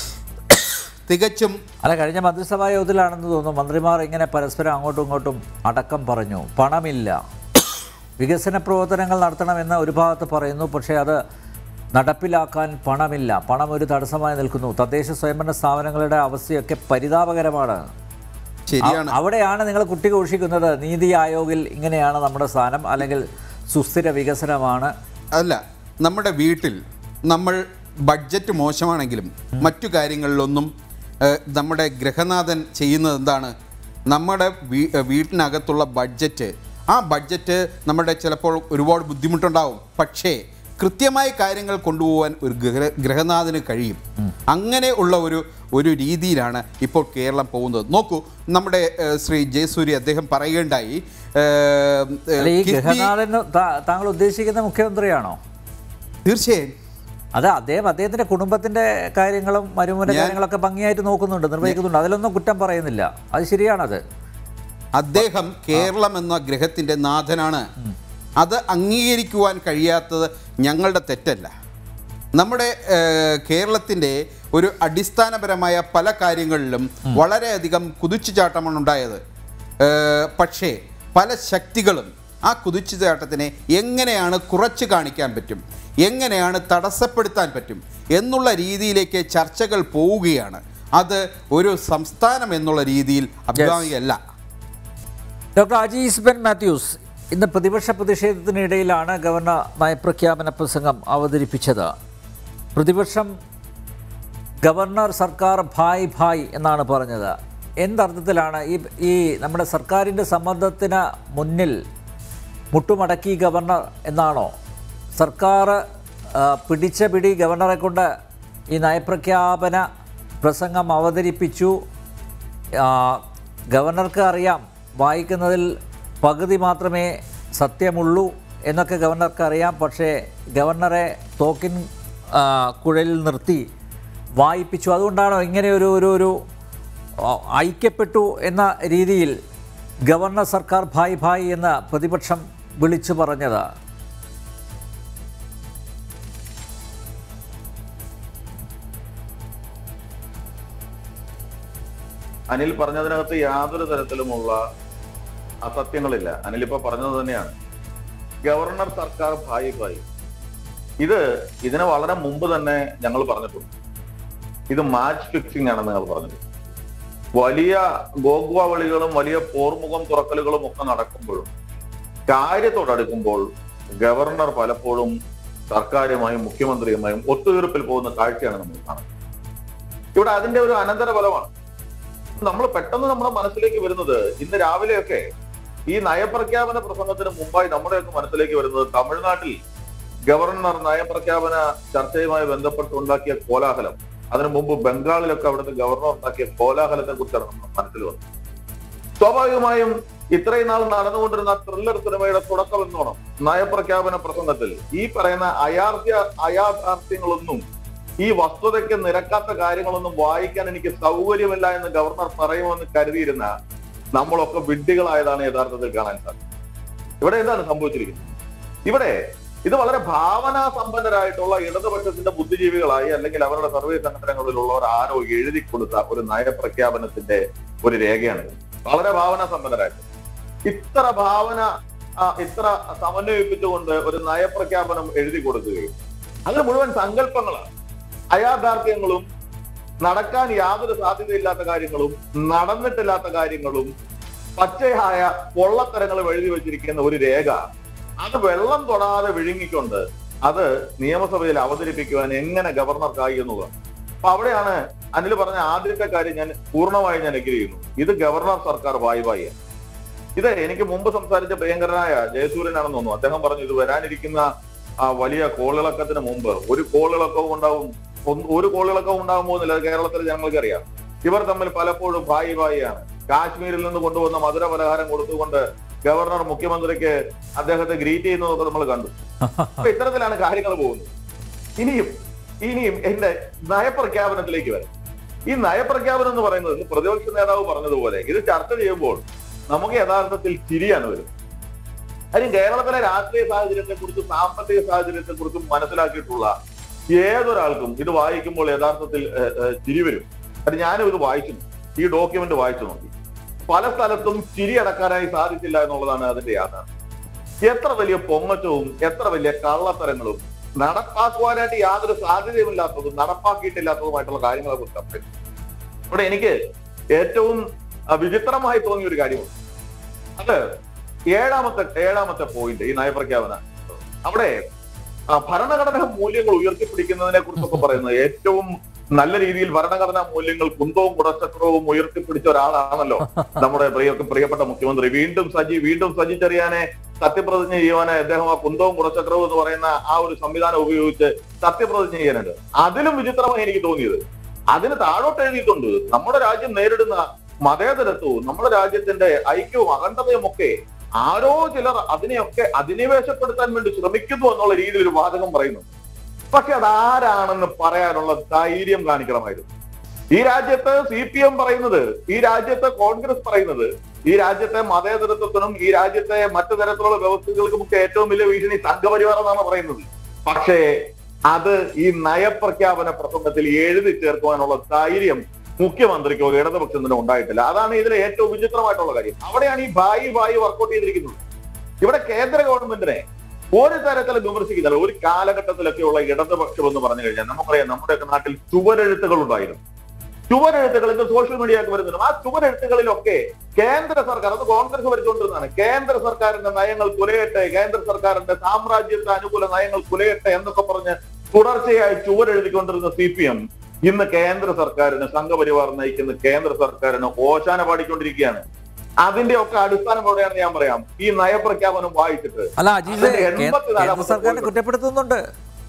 തികച്ചും അല്ല കഴിഞ്ഞ മന്ത്രിസഭാ യോഗത്തിലാണെന്ന് തോന്നുന്നു മന്ത്രിമാർ ഇങ്ങനെ പരസ്പരം അങ്ങോട്ടും ഇങ്ങോട്ടും അടക്കം പറഞ്ഞു പണമില്ല വികസന പ്രവർത്തനങ്ങൾ നടത്തണമെന്ന് ഒരു ഭാഗത്ത് പറയുന്നു പക്ഷേ അത് നടപ്പിലാക്കാൻ പണമില്ല പണം ഒരു തടസ്സമായി നിൽക്കുന്നു തദ്ദേശ സ്വയംഭരണ സ്ഥാപനങ്ങളുടെ അവസ്ഥയൊക്കെ പരിതാപകരമാണ് ശരിയാണ് അവിടെയാണ് നിങ്ങൾ കുട്ടി ഘോഷിക്കുന്നത് നീതി ആയോഗിൽ ഇങ്ങനെയാണ് നമ്മുടെ സ്ഥാനം അല്ലെങ്കിൽ സുസ്ഥിര വികസനമാണ് അല്ല നമ്മുടെ വീട്ടിൽ നമ്മൾ ബഡ്ജറ്റ് മോശമാണെങ്കിലും മറ്റു കാര്യങ്ങളിലൊന്നും ഏഹ്, നമ്മുടെ ഗ്രഹനാഥൻ ചെയ്യുന്നത് എന്താണ് നമ്മുടെ വീ ഏഹ്, വീട്ടിനകത്തുള്ള ബഡ്ജറ്റ് ആ ബഡ്ജറ്റ് നമ്മുടെ ചിലപ്പോൾ ഒരുപാട് ബുദ്ധിമുട്ടുണ്ടാവും പക്ഷേ കൃത്യമായി കാര്യങ്ങൾ കൊണ്ടുപോകാൻ ഒരു ഗ്രഹ ഗ്രഹനാഥന് കഴിയും അങ്ങനെ ഉള്ള ഒരു ഒരു രീതിയിലാണ് ഇപ്പോൾ കേരളം പോകുന്നത് നോക്കൂ നമ്മുടെ ഏഹ്, ശ്രീ ജയസൂര്യ അദ്ദേഹം പറയുകയുണ്ടായി ഏഹ്, അല്ല ഈ കിഫ്ബി- ഗൃഹനാഥൻ താങ്കൾ ഉദ്ദേശിക്കുന്ന മുഖ്യമന്ത്രിയാണോ തീർച്ചയായും അത് അദ്ദേഹം അദ്ദേഹത്തിന്റെ കുടുംബത്തിന്റെ കാര്യങ്ങളും മരുമോന്റെ കാര്യങ്ങളൊക്കെ ഭംഗിയായിട്ട് നോക്കുന്നുണ്ട് നിർവഹിക്കുന്നുണ്ട് അതിലൊന്നും കുറ്റം പറയുന്നില്ല അത് ശരിയാണത് അദ്ദേഹം കേരളം എന്ന ഗ്രഹത്തിൻ്റെ നാഥനാണ് അത് അംഗീകരിക്കുവാൻ കഴിയാത്തത് ഞങ്ങളുടെ തെറ്റല്ല നമ്മുടെ കേരളത്തിൻ്റെ ഒരു അടിസ്ഥാനപരമായ പല കാര്യങ്ങളിലും വളരെയധികം കുതിച്ചുചാട്ടമാണ് ഉണ്ടായത് ഏഹ്, പക്ഷേ പല ശക്തികളും ആ കുതിച്ചുചാട്ടത്തിനെ എങ്ങനെയാണ് കുറച്ച് കാണിക്കാൻ പറ്റും എങ്ങനെയാണ് തടസ്സപ്പെടുത്താൻ പറ്റും എന്നുള്ള രീതിയിലേക്ക് ചർച്ചകൾ പോവുകയാണ് അത് ഒരു സംസ്ഥാനം എന്നുള്ള രീതിയിൽ അഭികാമികയല്ല ഡോക്ടർ അജീസ് ബെൻ മാത്യൂസ് ഇന്ന് പ്രതിപക്ഷ പ്രതിഷേധത്തിനിടയിലാണ് ഗവർണർ നയപ്രഖ്യാപന പ്രസംഗം അവതരിപ്പിച്ചത് പ്രതിപക്ഷം ഗവർണർ സർക്കാർ ഭായ് ഭായ് എന്നാണ് പറഞ്ഞത് എന്തർത്ഥത്തിലാണ് ഈ ഈ നമ്മുടെ സർക്കാരിൻ്റെ സമ്മർദ്ദത്തിന് മുന്നിൽ മുട്ടുമടക്കി ഗവർണർ എന്നാണോ സർക്കാർ ആ, പിടിച്ച പിടി ഗവർണറെ കൊണ്ട് ഈ നയപ്രഖ്യാപന പ്രസംഗം അവതരിപ്പിച്ചു ആ, ഗവർണർക്ക് അറിയാം വായിക്കുന്നതിൽ പകുതി മാത്രമേ സത്യമുള്ളൂ എന്നൊക്കെ ഗവർണർക്ക് അറിയാം പക്ഷേ ഗവർണറെ തോക്കിൻ ആ, കുഴലിൽ നിർത്തി വായിപ്പിച്ചു അതുകൊണ്ടാണോ ഇങ്ങനെ ഒരു ഒരു ഒരു ആ, ഐക്യപ്പെട്ടു എന്ന രീതിയിൽ ഗവർണർ സർക്കാർ ഭായ് ഭായ് എന്ന് പ്രതിപക്ഷം വിളിച്ചു പറഞ്ഞത് അനിൽ പറഞ്ഞതിനകത്ത് യാതൊരു തരത്തിലുമുള്ള അസത്യങ്ങളില്ല അനിൽ ഇപ്പൊ പറഞ്ഞത് തന്നെയാണ് ഗവർണർ സർക്കാർ ഭായി ഭായി ഇത് ഇതിന് വളരെ മുമ്പ് തന്നെ ഞങ്ങൾ പറഞ്ഞിട്ടുണ്ട് ഇത് മാച്ച് ഫിക്സിംഗ് ആണെന്ന് ഞങ്ങൾ പറഞ്ഞിട്ടുണ്ട് വലിയ ഗോഗ്വ വിളികളും വലിയ പോർമുഖം തുറക്കലുകളും ഒക്കെ നടക്കുമ്പോഴും കാര്യത്തോടടുക്കുമ്പോൾ ഗവർണർ പലപ്പോഴും സർക്കാരുമായും മുഖ്യമന്ത്രിയുമായും ഒത്തുതീർപ്പിൽ പോകുന്ന കാഴ്ചയാണ് നമ്മൾ കാണുന്നത് ഇവിടെ അതിന്റെ ഒരു അനന്തര ഫലമാണ് നമ്മൾ പെട്ടെന്ന് നമ്മുടെ മനസ്സിലേക്ക് വരുന്നത് ഇന്ന് രാവിലെയൊക്കെ ഈ നയപ്രഖ്യാപന പ്രസംഗത്തിന് മുമ്പായി നമ്മുടെയൊക്കെ മനസ്സിലേക്ക് വരുന്നത് തമിഴ്നാട്ടിൽ ഗവർണർ നയപ്രഖ്യാപന ചർച്ചയുമായി ബന്ധപ്പെട്ട് ഉണ്ടാക്കിയ കോലാഹലം അതിനു മുമ്പ് ബംഗാളിലൊക്കെ അവിടുത്തെ ഗവർണർ ഉണ്ടാക്കിയ കോലാഹലത്തെ കുറിച്ചാണ് നമ്മുടെ മനസ്സിൽ വന്നത് സ്വാഭാവികമായും ഇത്രയും നാൾ നടന്നുകൊണ്ടിരുന്ന ത്രില്ലർ സിനിമയുടെ തുടക്കം എന്നോണം നയപ്രഖ്യാപന പ്രസംഗത്തിൽ ഈ പറയുന്ന അയാർത്ഥ്യ അയാഥാർത്ഥ്യങ്ങളൊന്നും ഈ വസ്തുതയ്ക്ക് നിരക്കാത്ത കാര്യങ്ങളൊന്നും വായിക്കാൻ എനിക്ക് സൗകര്യമില്ല എന്ന് ഗവർണർ പറയുമെന്ന് കരുതിയിരുന്ന നമ്മളൊക്കെ വിഡ്ഢികളായതാണ് യഥാർത്ഥത്തിൽ കാണാൻ സാധിക്കും ഇവിടെ എന്താണ് സംഭവിച്ചിരിക്കുന്നത് ഇവിടെ ഇത് വളരെ ഭാവനാ സമ്പന്നരായിട്ടുള്ള ഇടതുപക്ഷത്തിന്റെ ബുദ്ധിജീവികളായി അല്ലെങ്കിൽ അവരുടെ സർവീസ് സംഘടനകളിലുള്ളവർ ആരോ എഴുതി കൊടുത്ത ഒരു നയപ്രഖ്യാപനത്തിന്റെ ഒരു രേഖയാണ് ഇത്. വളരെ ഭാവനാ സമ്പന്നരായിട്ട് ഇത്ര ഭാവന ആ, ഇത്ര സമന്വയിപ്പിച്ചുകൊണ്ട് ഒരു നയപ്രഖ്യാപനം എഴുതി കൊടുക്കുകയും അതിൽ മുഴുവൻ സങ്കല്പങ്ങളാണ് അയാഥാർത്ഥ്യങ്ങളും നടക്കാൻ യാതൊരു സാധ്യതയില്ലാത്ത കാര്യങ്ങളും നടന്നിട്ടില്ലാത്ത കാര്യങ്ങളും പച്ചയായ പൊള്ളത്തരങ്ങൾ എഴുതി വെച്ചിരിക്കുന്ന ഒരു രേഖ അത് വെള്ളം തൊടാതെ വിഴുങ്ങിക്കൊണ്ട് അത് നിയമസഭയിൽ അവതരിപ്പിക്കുവാൻ എങ്ങനെ ഗവർണർക്കായി എന്നുള്ളതാണ് അപ്പൊ അവിടെയാണ് അനിൽ പറഞ്ഞ ആദ്യത്തെ കാര്യം ഞാൻ പൂർണ്ണമായി ഞാൻ എഗ്രി ചെയ്യുന്നു ഇത് ഗവർണർ സർക്കാർ വായ്പായി ഇത് എനിക്ക് മുമ്പ് സംസാരിച്ച പ്രിയങ്കരനായ ജയസൂര്യനാണെന്ന് തോന്നുന്നു അദ്ദേഹം പറഞ്ഞു ഇത് വരാനിരിക്കുന്ന ആ വലിയ കോളിളക്കത്തിന് മുമ്പ് ഒരു കോളിളക്കവും ഉണ്ടാവും ഒന്ന് ഒരു കോളിളക്കവും ഉണ്ടാകാൻ പോകുന്നില്ല അത് കേരളത്തിൽ ഞങ്ങൾക്ക് അറിയാം ഇവർ തമ്മിൽ പലപ്പോഴും ഭായി ഭായിയാണ് കാശ്മീരിൽ നിന്ന് കൊണ്ടുവന്ന മധുര പലഹാരം കൊടുത്തുകൊണ്ട് ഗവർണർ മുഖ്യമന്ത്രിക്ക് അദ്ദേഹത്തെ ഗ്രീറ്റ് ചെയ്യുന്നതൊക്കെ നമ്മൾ കണ്ടു അപ്പൊ ഇത്തരത്തിലാണ് കാര്യങ്ങൾ പോകുന്നത് ഇനിയും ഇനിയും എന്റെ നയപ്രഖ്യാപനത്തിലേക്ക് വരാം ഈ നയപ്രഖ്യാപനം എന്ന് പറയുന്നത് ഇന്ന് പ്രതിപക്ഷ നേതാവ് പറഞ്ഞതുപോലെ ഇത് ചർച്ച ചെയ്യുമ്പോൾ നമുക്ക് യഥാർത്ഥത്തിൽ ചിരിയാണ് വരുന്നത് കാര്യം കേരളത്തിലെ രാഷ്ട്രീയ സാഹചര്യത്തെ കുറിച്ചും സാമ്പത്തിക സാഹചര്യത്തെ കുറിച്ചും മനസ്സിലാക്കിയിട്ടുള്ള ഏതൊരാൾക്കും ഇത് വായിക്കുമ്പോൾ യഥാർത്ഥത്തിൽ ഏഹ്, ഏഹ്, ചിരി വരും അത് ഞാനും ഇത് വായിച്ചു നോക്കി. ഈ ഡോക്യുമെന്റ് വായിച്ചു നോക്കി പല സ്ഥലത്തും ചിരി അടക്കാനായി സാധിച്ചില്ല എന്നുള്ളതാണ് അതിന്റെ യാഥാർത്ഥ്യം എത്ര വലിയ പൊങ്ങച്ചവും എത്ര വലിയ കള്ളത്തരങ്ങളും നടപ്പാക്കുവാനായിട്ട് യാതൊരു സാധ്യതയുമില്ലാത്തതും നടപ്പാക്കിയിട്ടില്ലാത്തതുമായിട്ടുള്ള കാര്യങ്ങളെ കുറിച്ച് ഇവിടെ എനിക്ക് ഏറ്റവും ആ, വിചിത്രമായി തോന്നിയ ഒരു കാര്യമുണ്ട് അത് ഏഴാമത്തെ ഏഴാമത്തെ പോയിന്റ് ഈ നയപ്രഖ്യാപന അവിടെ ആ, ഭരണഘടനാ മൂല്യങ്ങൾ ഉയർത്തിപ്പിടിക്കുന്നതിനെ കുറിച്ചൊക്കെ പറയുന്നത് ഏറ്റവും നല്ല രീതിയിൽ ഭരണഘടനാ മൂല്യങ്ങൾ കുന്തവും കുടച്ചക്രവും ഉയർത്തിപ്പിടിച്ച ഒരാളാണല്ലോ നമ്മുടെ പ്രിയ പ്രിയപ്പെട്ട മുഖ്യമന്ത്രി വീണ്ടും സജി വീണ്ടും സജി ചെറിയാനെ സത്യപ്രതിജ്ഞ ചെയ്യുവാനായി അദ്ദേഹം ആ കുന്തവും കുടച്ചക്രവും എന്ന് പറയുന്ന ആ ഒരു സംവിധാനം ഉപയോഗിച്ച് സത്യപ്രതിജ്ഞ ചെയ്യാനുണ്ട് അതിലും വിചിത്രമായി എനിക്ക് തോന്നിയത് അതിന് താഴോട്ട് എഴുതിയിട്ടുണ്ട് നമ്മുടെ രാജ്യം നേരിടുന്ന മതേതരത്വവും നമ്മുടെ രാജ്യത്തിന്റെ ഐക്യവും അഖണ്ഡതയും ഒക്കെ ആരോ ചിലർ അതിനെയൊക്കെ അധിനിവേശപ്പെടുത്താൻ വേണ്ടി ശ്രമിക്കുന്നു എന്നുള്ള രീതിയിൽ ഒരു വാചകം പറയുന്നു പക്ഷെ അതാരാണെന്ന് പറയാനുള്ള ധൈര്യം കാണിക്കണമായിരുന്നു ഈ രാജ്യത്ത് സി പി എം പറയുന്നത് ഈ രാജ്യത്ത് കോൺഗ്രസ് പറയുന്നത് ഈ രാജ്യത്തെ മതേതരത്വത്തിനും ഈ രാജ്യത്തെ മറ്റു തരത്തിലുള്ള വ്യവസ്ഥകൾക്കും ഒക്കെ ഏറ്റവും വലിയ ഭീഷണി സംഘപരിവാർ എന്നാണ് പറയുന്നത് പക്ഷേ അത് ഈ നയപ്രഖ്യാപന പ്രസംഗത്തിൽ എഴുതി ചേർക്കുവാനുള്ള ധൈര്യം മുഖ്യമന്ത്രിക്കോ ഇടതുപക്ഷത്തിനോ ഉണ്ടായിട്ടില്ല അതാണ് ഇതിലെ ഏറ്റവും വിചിത്രമായിട്ടുള്ള കാര്യം അവിടെയാണ് ഈ ഭായി ഭായി വർക്കൗട്ട് ചെയ്തിരിക്കുന്നത് ഇവിടെ കേന്ദ്ര ഗവൺമെന്റിനെ ഒരു തരത്തിലും വിമർശിക്കുന്നില്ല ഒരു കാലഘട്ടത്തിലൊക്കെയുള്ള ഇടതുപക്ഷം എന്ന് പറഞ്ഞു കഴിഞ്ഞാൽ നമുക്കറിയാം നമ്മുടെയൊക്കെ നാട്ടിൽ ചുവരെഴുത്തുകൾ ഉണ്ടായിരുന്നു ചുവരെഴുത്തുകൾ ഇന്ന് സോഷ്യൽ മീഡിയ ഒക്കെ വരുന്നുണ്ട് ആ ചുവരെഴുത്തുകളിലൊക്കെ കേന്ദ്ര സർക്കാർ അത് കോൺഗ്രസ് ഭരിച്ചുകൊണ്ടിരുന്നതാണ് കേന്ദ്ര സർക്കാരിന്റെ നയങ്ങൾ കുലയട്ടെ കേന്ദ്ര സർക്കാരിന്റെ സാമ്രാജ്യത്തെ അനുകൂല നയങ്ങൾ കുലയട്ടെ എന്നൊക്കെ പറഞ്ഞ് തുടർച്ചയായി ചുവരെഴുതിക്കൊണ്ടിരുന്ന സി പി എം ഇന്ന് കേന്ദ്ര സർക്കാരിന് സംഘപരിവാർ നയിക്കുന്ന കേന്ദ്ര സർക്കാരിന് ഓശാന പാടിക്കൊണ്ടിരിക്കുകയാണ് അതിന്റെ ഒക്കെ അടിസ്ഥാനം എവിടെയാണെന്ന് ഞാൻ പറയാം ഈ നയപ്രഖ്യാപനം വായിച്ചിട്ട് അല്ല അജീസ് അതിന്റെ കേ- എൺപത്തിനാലാമത്തെ കേന്ദ്ര സർക്കാരിനെ point. കുറ്റപ്പെടുത്തുന്നുണ്ട്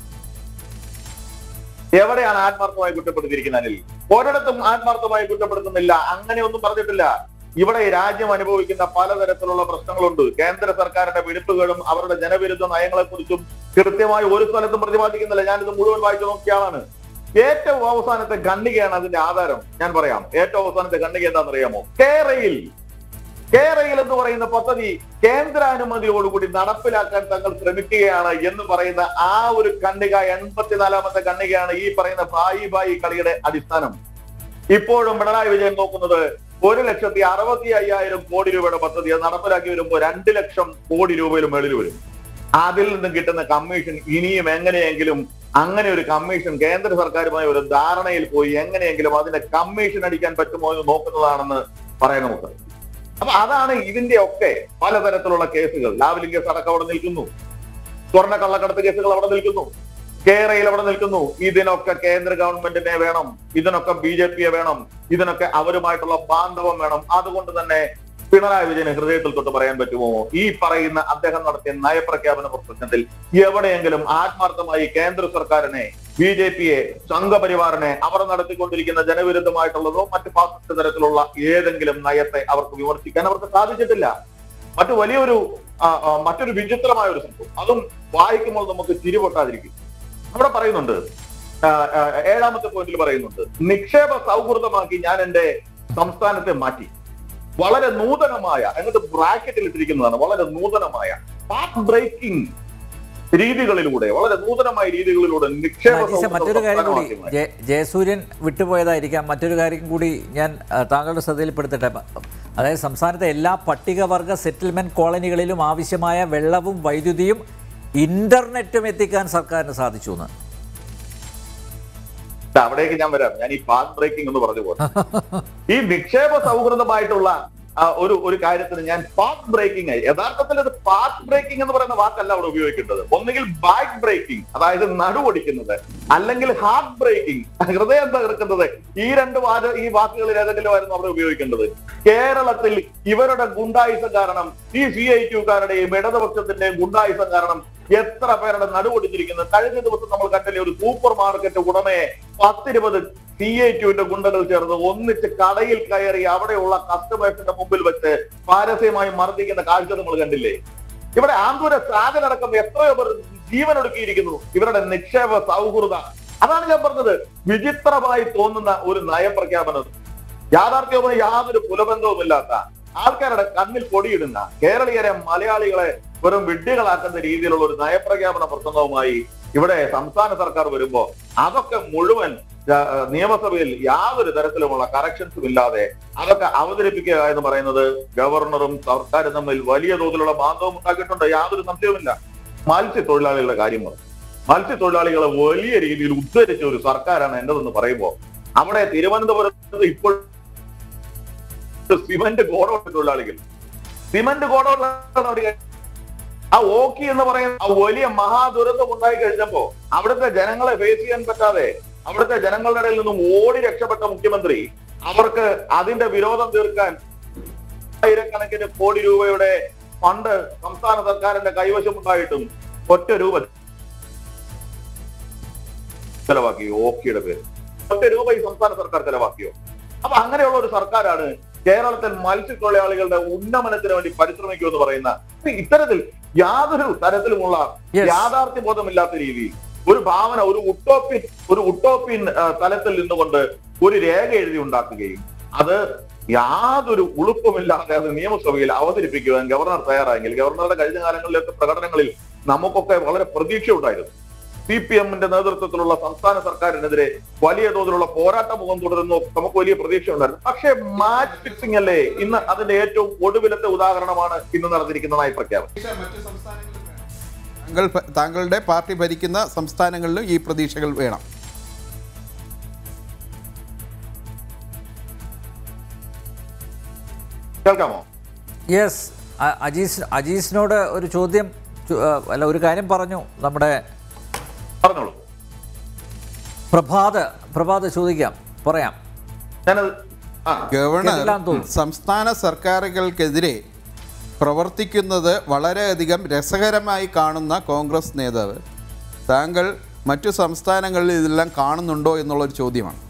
എവിടെയാണ് ആത്മാർത്ഥമായി കുറ്റപ്പെടുത്തിയിരിക്കുന്നത് അനിൽ ഒരിടത്തും ആത്മാർത്ഥമായി കുറ്റപ്പെടുത്തുന്നില്ല അങ്ങനെയൊന്നും പറഞ്ഞിട്ടില്ല ഇവിടെ ഈ രാജ്യം അനുഭവിക്കുന്ന പലതരത്തിലുള്ള പ്രശ്നങ്ങളുണ്ട് കേന്ദ്ര സർക്കാരിന്റെ വിടുപ്പുകളും അവരുടെ ജനവിരുദ്ധ നയങ്ങളെ കുറിച്ചും കൃത്യമായി ഒരു സ്ഥലത്തും പ്രതിപാദിക്കുന്നില്ല ഞാനിത് മുഴുവൻ വായിച്ചു നോക്കിയ ആളാണ് ഏറ്റവും അവസാനത്തെ ഖണ്ഡികയാണ് അതിന്റെ ആധാരം ഞാൻ പറയാം ഏറ്റവും അവസാനത്തെ ഖണ്ഡിക എന്താണെന്നറിയാമോ കേരയിൽ കേരയിൽ എന്ന് പറയുന്ന പദ്ധതി കേന്ദ്രാനുമതിയോടുകൂടി നടപ്പിലാക്കാൻ തങ്ങൾ ശ്രമിക്കുകയാണ് എന്ന് പറയുന്ന ആ ഒരു ഖണ്ഡിക എൺപത്തിനാലാമത്തെ ഖണ്ഡികയാണ് ഈ പറയുന്ന ഭായി ഭായി കളിയുടെ അടിസ്ഥാനം ഇപ്പോഴും പിണറായി വിജയൻ നോക്കുന്നത് ഒരു ലക്ഷത്തി അറുപത്തി അയ്യായിരം കോടി രൂപയുടെ പദ്ധതി അത് നടപ്പിലാക്കി വരുമ്പോൾ രണ്ട് ലക്ഷം കോടി രൂപയിലും മേളിൽ വരും അതിൽ നിന്നും കിട്ടുന്ന കമ്മീഷൻ ഇനിയും എങ്ങനെയെങ്കിലും അങ്ങനെ ഒരു കമ്മീഷൻ കേന്ദ്ര സർക്കാരുമായി ഒരു ധാരണയിൽ പോയി എങ്ങനെയെങ്കിലും അതിന്റെ കമ്മീഷൻ അടിക്കാൻ പറ്റുമോ എന്ന് നോക്കുന്നതാണെന്ന് പറയാൻ നമുക്ക് അപ്പൊ അതാണ് ഇതിന്റെ ഒക്കെ പലതരത്തിലുള്ള കേസുകൾ ലാവ്ലിംഗ് കേസ് അടക്കം അവിടെ നിൽക്കുന്നു സ്വർണ്ണ കള്ളക്കടത്ത് കേസുകൾ അവിടെ നിൽക്കുന്നു കേരളയിൽ അവിടെ നിൽക്കുന്നു ഇതിനൊക്കെ കേന്ദ്ര ഗവൺമെന്റിനെ വേണം ഇതിനൊക്കെ ബി ജെ പിയെ വേണം ഇതിനൊക്കെ അവരുമായിട്ടുള്ള ബാന്ധവം വേണം അതുകൊണ്ട് തന്നെ പിണറായി വിജയന് ഹൃദയത്തിൽ തൊട്ട് പറയാൻ പറ്റുമോ ഈ പറയുന്ന അദ്ദേഹം നടത്തിയ നയപ്രഖ്യാപന പ്രശ്നത്തിൽ എവിടെയെങ്കിലും ആത്മാർത്ഥമായി കേന്ദ്ര സർക്കാരിനെ ബി ജെ പിയെ സംഘപരിവാറിനെ അവർ നടത്തിക്കൊണ്ടിരിക്കുന്ന ജനവിരുദ്ധമായിട്ടുള്ളതോ മറ്റ് ഫാസിസ്റ്റ് തരത്തിലുള്ള ഏതെങ്കിലും നയത്തെ അവർക്ക് വിമർശിക്കാൻ അവർക്ക് സാധിച്ചിട്ടില്ല മറ്റു വലിയൊരു ആ, ആ, മറ്റൊരു വിചിത്രമായ ഒരു സംഭവം അതും വായിക്കുമ്പോൾ നമുക്ക് ചിരിപൊട്ടാതിരിക്കും അവിടെ പറയുന്നുണ്ട് ആ, ആ, ഏഴാമത്തെ പോയിന്റിൽ പറയുന്നുണ്ട് നിക്ഷേപ സൗഹൃദമാക്കി ഞാൻ എന്റെ സംസ്ഥാനത്തെ മാറ്റി വളരെ നൂതനമായ എന്നിട്ട് ബ്രാക്കറ്റിൽ ഇട്ടിരിക്കുന്നതാണ് വളരെ നൂതനമായ പാത്ത് ബ്രേക്കിംഗ് രീതികളിലൂടെ വളരെ നൂതനമായ രീതികളിലൂടെ നിക്ഷേപ അജീഷ സൗഹൃദ മറ്റൊരു കാര്യം കൂടി സംസ്ഥാനമാക്കി മാറ്റി. ജയ- ജയസൂര്യൻ വിട്ടുപോയതായിരിക്കാം മറ്റൊരു കാര്യം കൂടി ഞാൻ ആ, താങ്കളുടെ ശ്രദ്ധയിൽപ്പെടുത്തട്ടെ അതായത് സംസ്ഥാനത്തെ എല്ലാ പട്ടികവർഗ സെറ്റിൽമെന്റ് കോളനികളിലും ആവശ്യമായ വെള്ളവും വൈദ്യുതിയും ഇന്റർനെറ്റും എത്തിക്കാൻ സർക്കാരിന് സാധിച്ചു എന്ന് അവിടേക്ക് ഞാൻ വരാം ഞാൻ ഈ പാത്ത് ബ്രേക്കിംഗ് എന്ന് പറഞ്ഞു പോലെ ഈ നിക്ഷേപ സൗഹൃദമായിട്ടുള്ള ആ, ഒരു ഒരു കാര്യത്തിന് ഞാൻ പാത്ത് ബ്രേക്കിംഗ് യഥാർത്ഥത്തിൽ അത് പാത്ത് ബ്രേക്കിംഗ് എന്ന് പറയുന്ന വാക്കല്ല അവിടെ ഉപയോഗിക്കേണ്ടത് ഒന്നുകിൽ ബാക്ക് ബ്രേക്കിംഗ് അതായത് നടുവൊടിക്കുന്നത് അല്ലെങ്കിൽ ഹാർട്ട് ബ്രേക്കിംഗ് ഹൃദയം തകർക്കുന്നത് ഈ രണ്ട് വാച ഈ വാക്കുകളിൽ ഏതെങ്കിലും ആയിരുന്നു അവിടെ ഉപയോഗിക്കേണ്ടത് കേരളത്തിൽ ഇവരുടെ ഗുണ്ടായുസം കാരണം ഈ സി ഐ ടുക്കാരുടെയും ഇടതുപക്ഷത്തിന്റെയും ഗുണ്ടായുസം കാരണം എത്ര പേരുടെ നടുവൊടിച്ചിരിക്കുന്നത് കഴിഞ്ഞ ദിവസം നമ്മൾ കണ്ടില്ലേ ഒരു സൂപ്പർ മാർക്കറ്റ് ഉടമയെ പത്തിരുപത് സി ഐ ടുവിന്റെ ഗുണ്ടകൾ ചേർന്ന് ഒന്നിച്ച് കടയിൽ കയറി അവിടെയുള്ള കസ്റ്റമേഴ്സിന്റെ മുമ്പിൽ വെച്ച് പാരസ്യമായി മർദ്ദിക്കുന്ന കാഴ്ച നമ്മൾ കണ്ടില്ലേ ഇവിടെ ആന്തൂര സാധനടക്കം എത്രയോ പേർ ജീവനൊടുക്കിയിരിക്കുന്നു ഇവരുടെ നിക്ഷേപ സൗഹൃദ അതാണ് ഞാൻ പറഞ്ഞത് വിചിത്രമായി തോന്നുന്ന ഒരു നയപ്രഖ്യാപനം യാഥാർത്ഥ്യവുമായി യാതൊരു പുലബന്ധവുമില്ലാത്ത ആൾക്കാരുടെ കണ്ണിൽ പൊടിയിടുന്ന കേരളീയരെ മലയാളികളെ വെറും വിഡ്ഢികളാക്കുന്ന രീതിയിലുള്ള ഒരു നയപ്രഖ്യാപന പ്രസംഗവുമായി ഇവിടെ സംസ്ഥാന സർക്കാർ വരുമ്പോ അതൊക്കെ മുഴുവൻ ആ, നിയമസഭയിൽ യാതൊരു തരത്തിലുമുള്ള കറക്ഷൻസും ഇല്ലാതെ അതൊക്കെ അവതരിപ്പിക്കുക എന്ന് പറയുന്നത് ഗവർണറും സർക്കാരും തമ്മിൽ വലിയ തോതിലുള്ള ബാന്ധവം ഉണ്ടാക്കിയിട്ടുണ്ട് യാതൊരു സംശയവുമില്ല മത്സ്യത്തൊഴിലാളികളുടെ കാര്യം പറഞ്ഞു മത്സ്യത്തൊഴിലാളികളെ വലിയ രീതിയിൽ ഉദ്ധരിച്ച ഒരു സർക്കാരാണ് എന്റെതെന്ന് പറയുമ്പോൾ അവിടെ തിരുവനന്തപുരത്ത് ഇപ്പോൾ സിമന്റ് ഗോഡൌൺ തൊഴിലാളികൾ സിമന്റ് ഗോഡൌൺ ആ ഓക്കി എന്ന് പറയുന്ന ആ വലിയ മഹാദുരന്തം ഉണ്ടായി കഴിഞ്ഞപ്പോ അവിടുത്തെ ജനങ്ങളെ ഫേസ് ചെയ്യാൻ പറ്റാതെ അവിടുത്തെ ജനങ്ങളുടെ ഇടയിൽ നിന്നും ഓടി രക്ഷപ്പെട്ട മുഖ്യമന്ത്രി അവർക്ക് അതിന്റെ വിരോധം തീർക്കാൻ ആയിരക്കണക്കിന് കോടി രൂപയുടെ ഫണ്ട് സംസ്ഥാന സർക്കാരിന്റെ കൈവശം ഉണ്ടായിട്ടും ഒറ്റ രൂപ ചെലവാക്കിയോ ഓക്കിയുടെ പേര് ഒറ്റ രൂപ ഈ സംസ്ഥാന സർക്കാർ ചെലവാക്കിയോ അപ്പൊ അങ്ങനെയുള്ള ഒരു സർക്കാരാണ് കേരളത്തിൽ മത്സ്യത്തൊഴിലാളികളുടെ ഉന്നമനത്തിന് വേണ്ടി പരിശ്രമിക്കുമെന്ന് പറയുന്ന ഇപ്പൊ ഇത്തരത്തിൽ യാതൊരു തരത്തിലുമുള്ള Yes. യാഥാർത്ഥ്യ ബോധമില്ലാത്ത രീതിയിൽ ഒരു ഭാവന ഒരു ഉട്ടോപ്യൻ ഒരു ഉട്ടോപ്യൻ ആ, തലത്തിൽ നിന്നുകൊണ്ട് ഒരു രേഖ എഴുതി ഉണ്ടാക്കുകയും അത് യാതൊരു ഉളുപ്പുമില്ലാതെ അത് നിയമസഭയിൽ അവതരിപ്പിക്കുവാൻ ഗവർണർ തയ്യാറായെങ്കിൽ ഗവർണറുടെ കഴിഞ്ഞ കാലങ്ങളിലൊക്കെ പ്രകടനങ്ങളിൽ നമുക്കൊക്കെ വളരെ പ്രതീക്ഷ ഉണ്ടായിരുന്നു സി പി എമ്മിന്റെ നേതൃത്വത്തിലുള്ള സംസ്ഥാന സർക്കാരിനെതിരെ വലിയ തോതിലുള്ള പോരാട്ട മുഖം തുടരുന്നു നമുക്ക് വലിയ പ്രതീക്ഷ ഉണ്ടായിരുന്നു പക്ഷേ മാച്ച് ഫിക്സിംഗ് അല്ലേ ഇന്ന് അതിന്റെ ഏറ്റവും ഒടുവിലത്തെ ഉദാഹരണമാണ് ഇന്ന് നടന്നിരിക്കുന്ന നയപ്രഖ്യാപനം താങ്കൾ താങ്കളുടെ പാർട്ടി ഭരിക്കുന്ന സംസ്ഥാനങ്ങളിലും ഈ പ്രതീക്ഷകൾ വേണം കേൾക്കാമോ യെസ് അജീസ് അജീസിനോട് ഒരു ചോദ്യം ചോ- ആ, അല്ല ഒരു കാര്യം പറഞ്ഞു നമ്മുടെ പറഞ്ഞോളൂ പ്രഭാത് പ്രഭാത് ചോദിക്കാം പറയാം ഞാനത് ആ ഗവർണർ കേട്ടില്ലാന്ന് തോന്നുന്നു. സംസ്ഥാന സർക്കാരുകൾക്കെതിരെ പ്രവർത്തിക്കുന്നത് വളരെയധികം രസകരമായി കാണുന്ന കോൺഗ്രസ് നേതാവ് താങ്കൾ മറ്റു സംസ്ഥാനങ്ങളിൽ ഇതെല്ലാം കാണുന്നുണ്ടോ എന്നുള്ളൊരു ചോദ്യമാണ്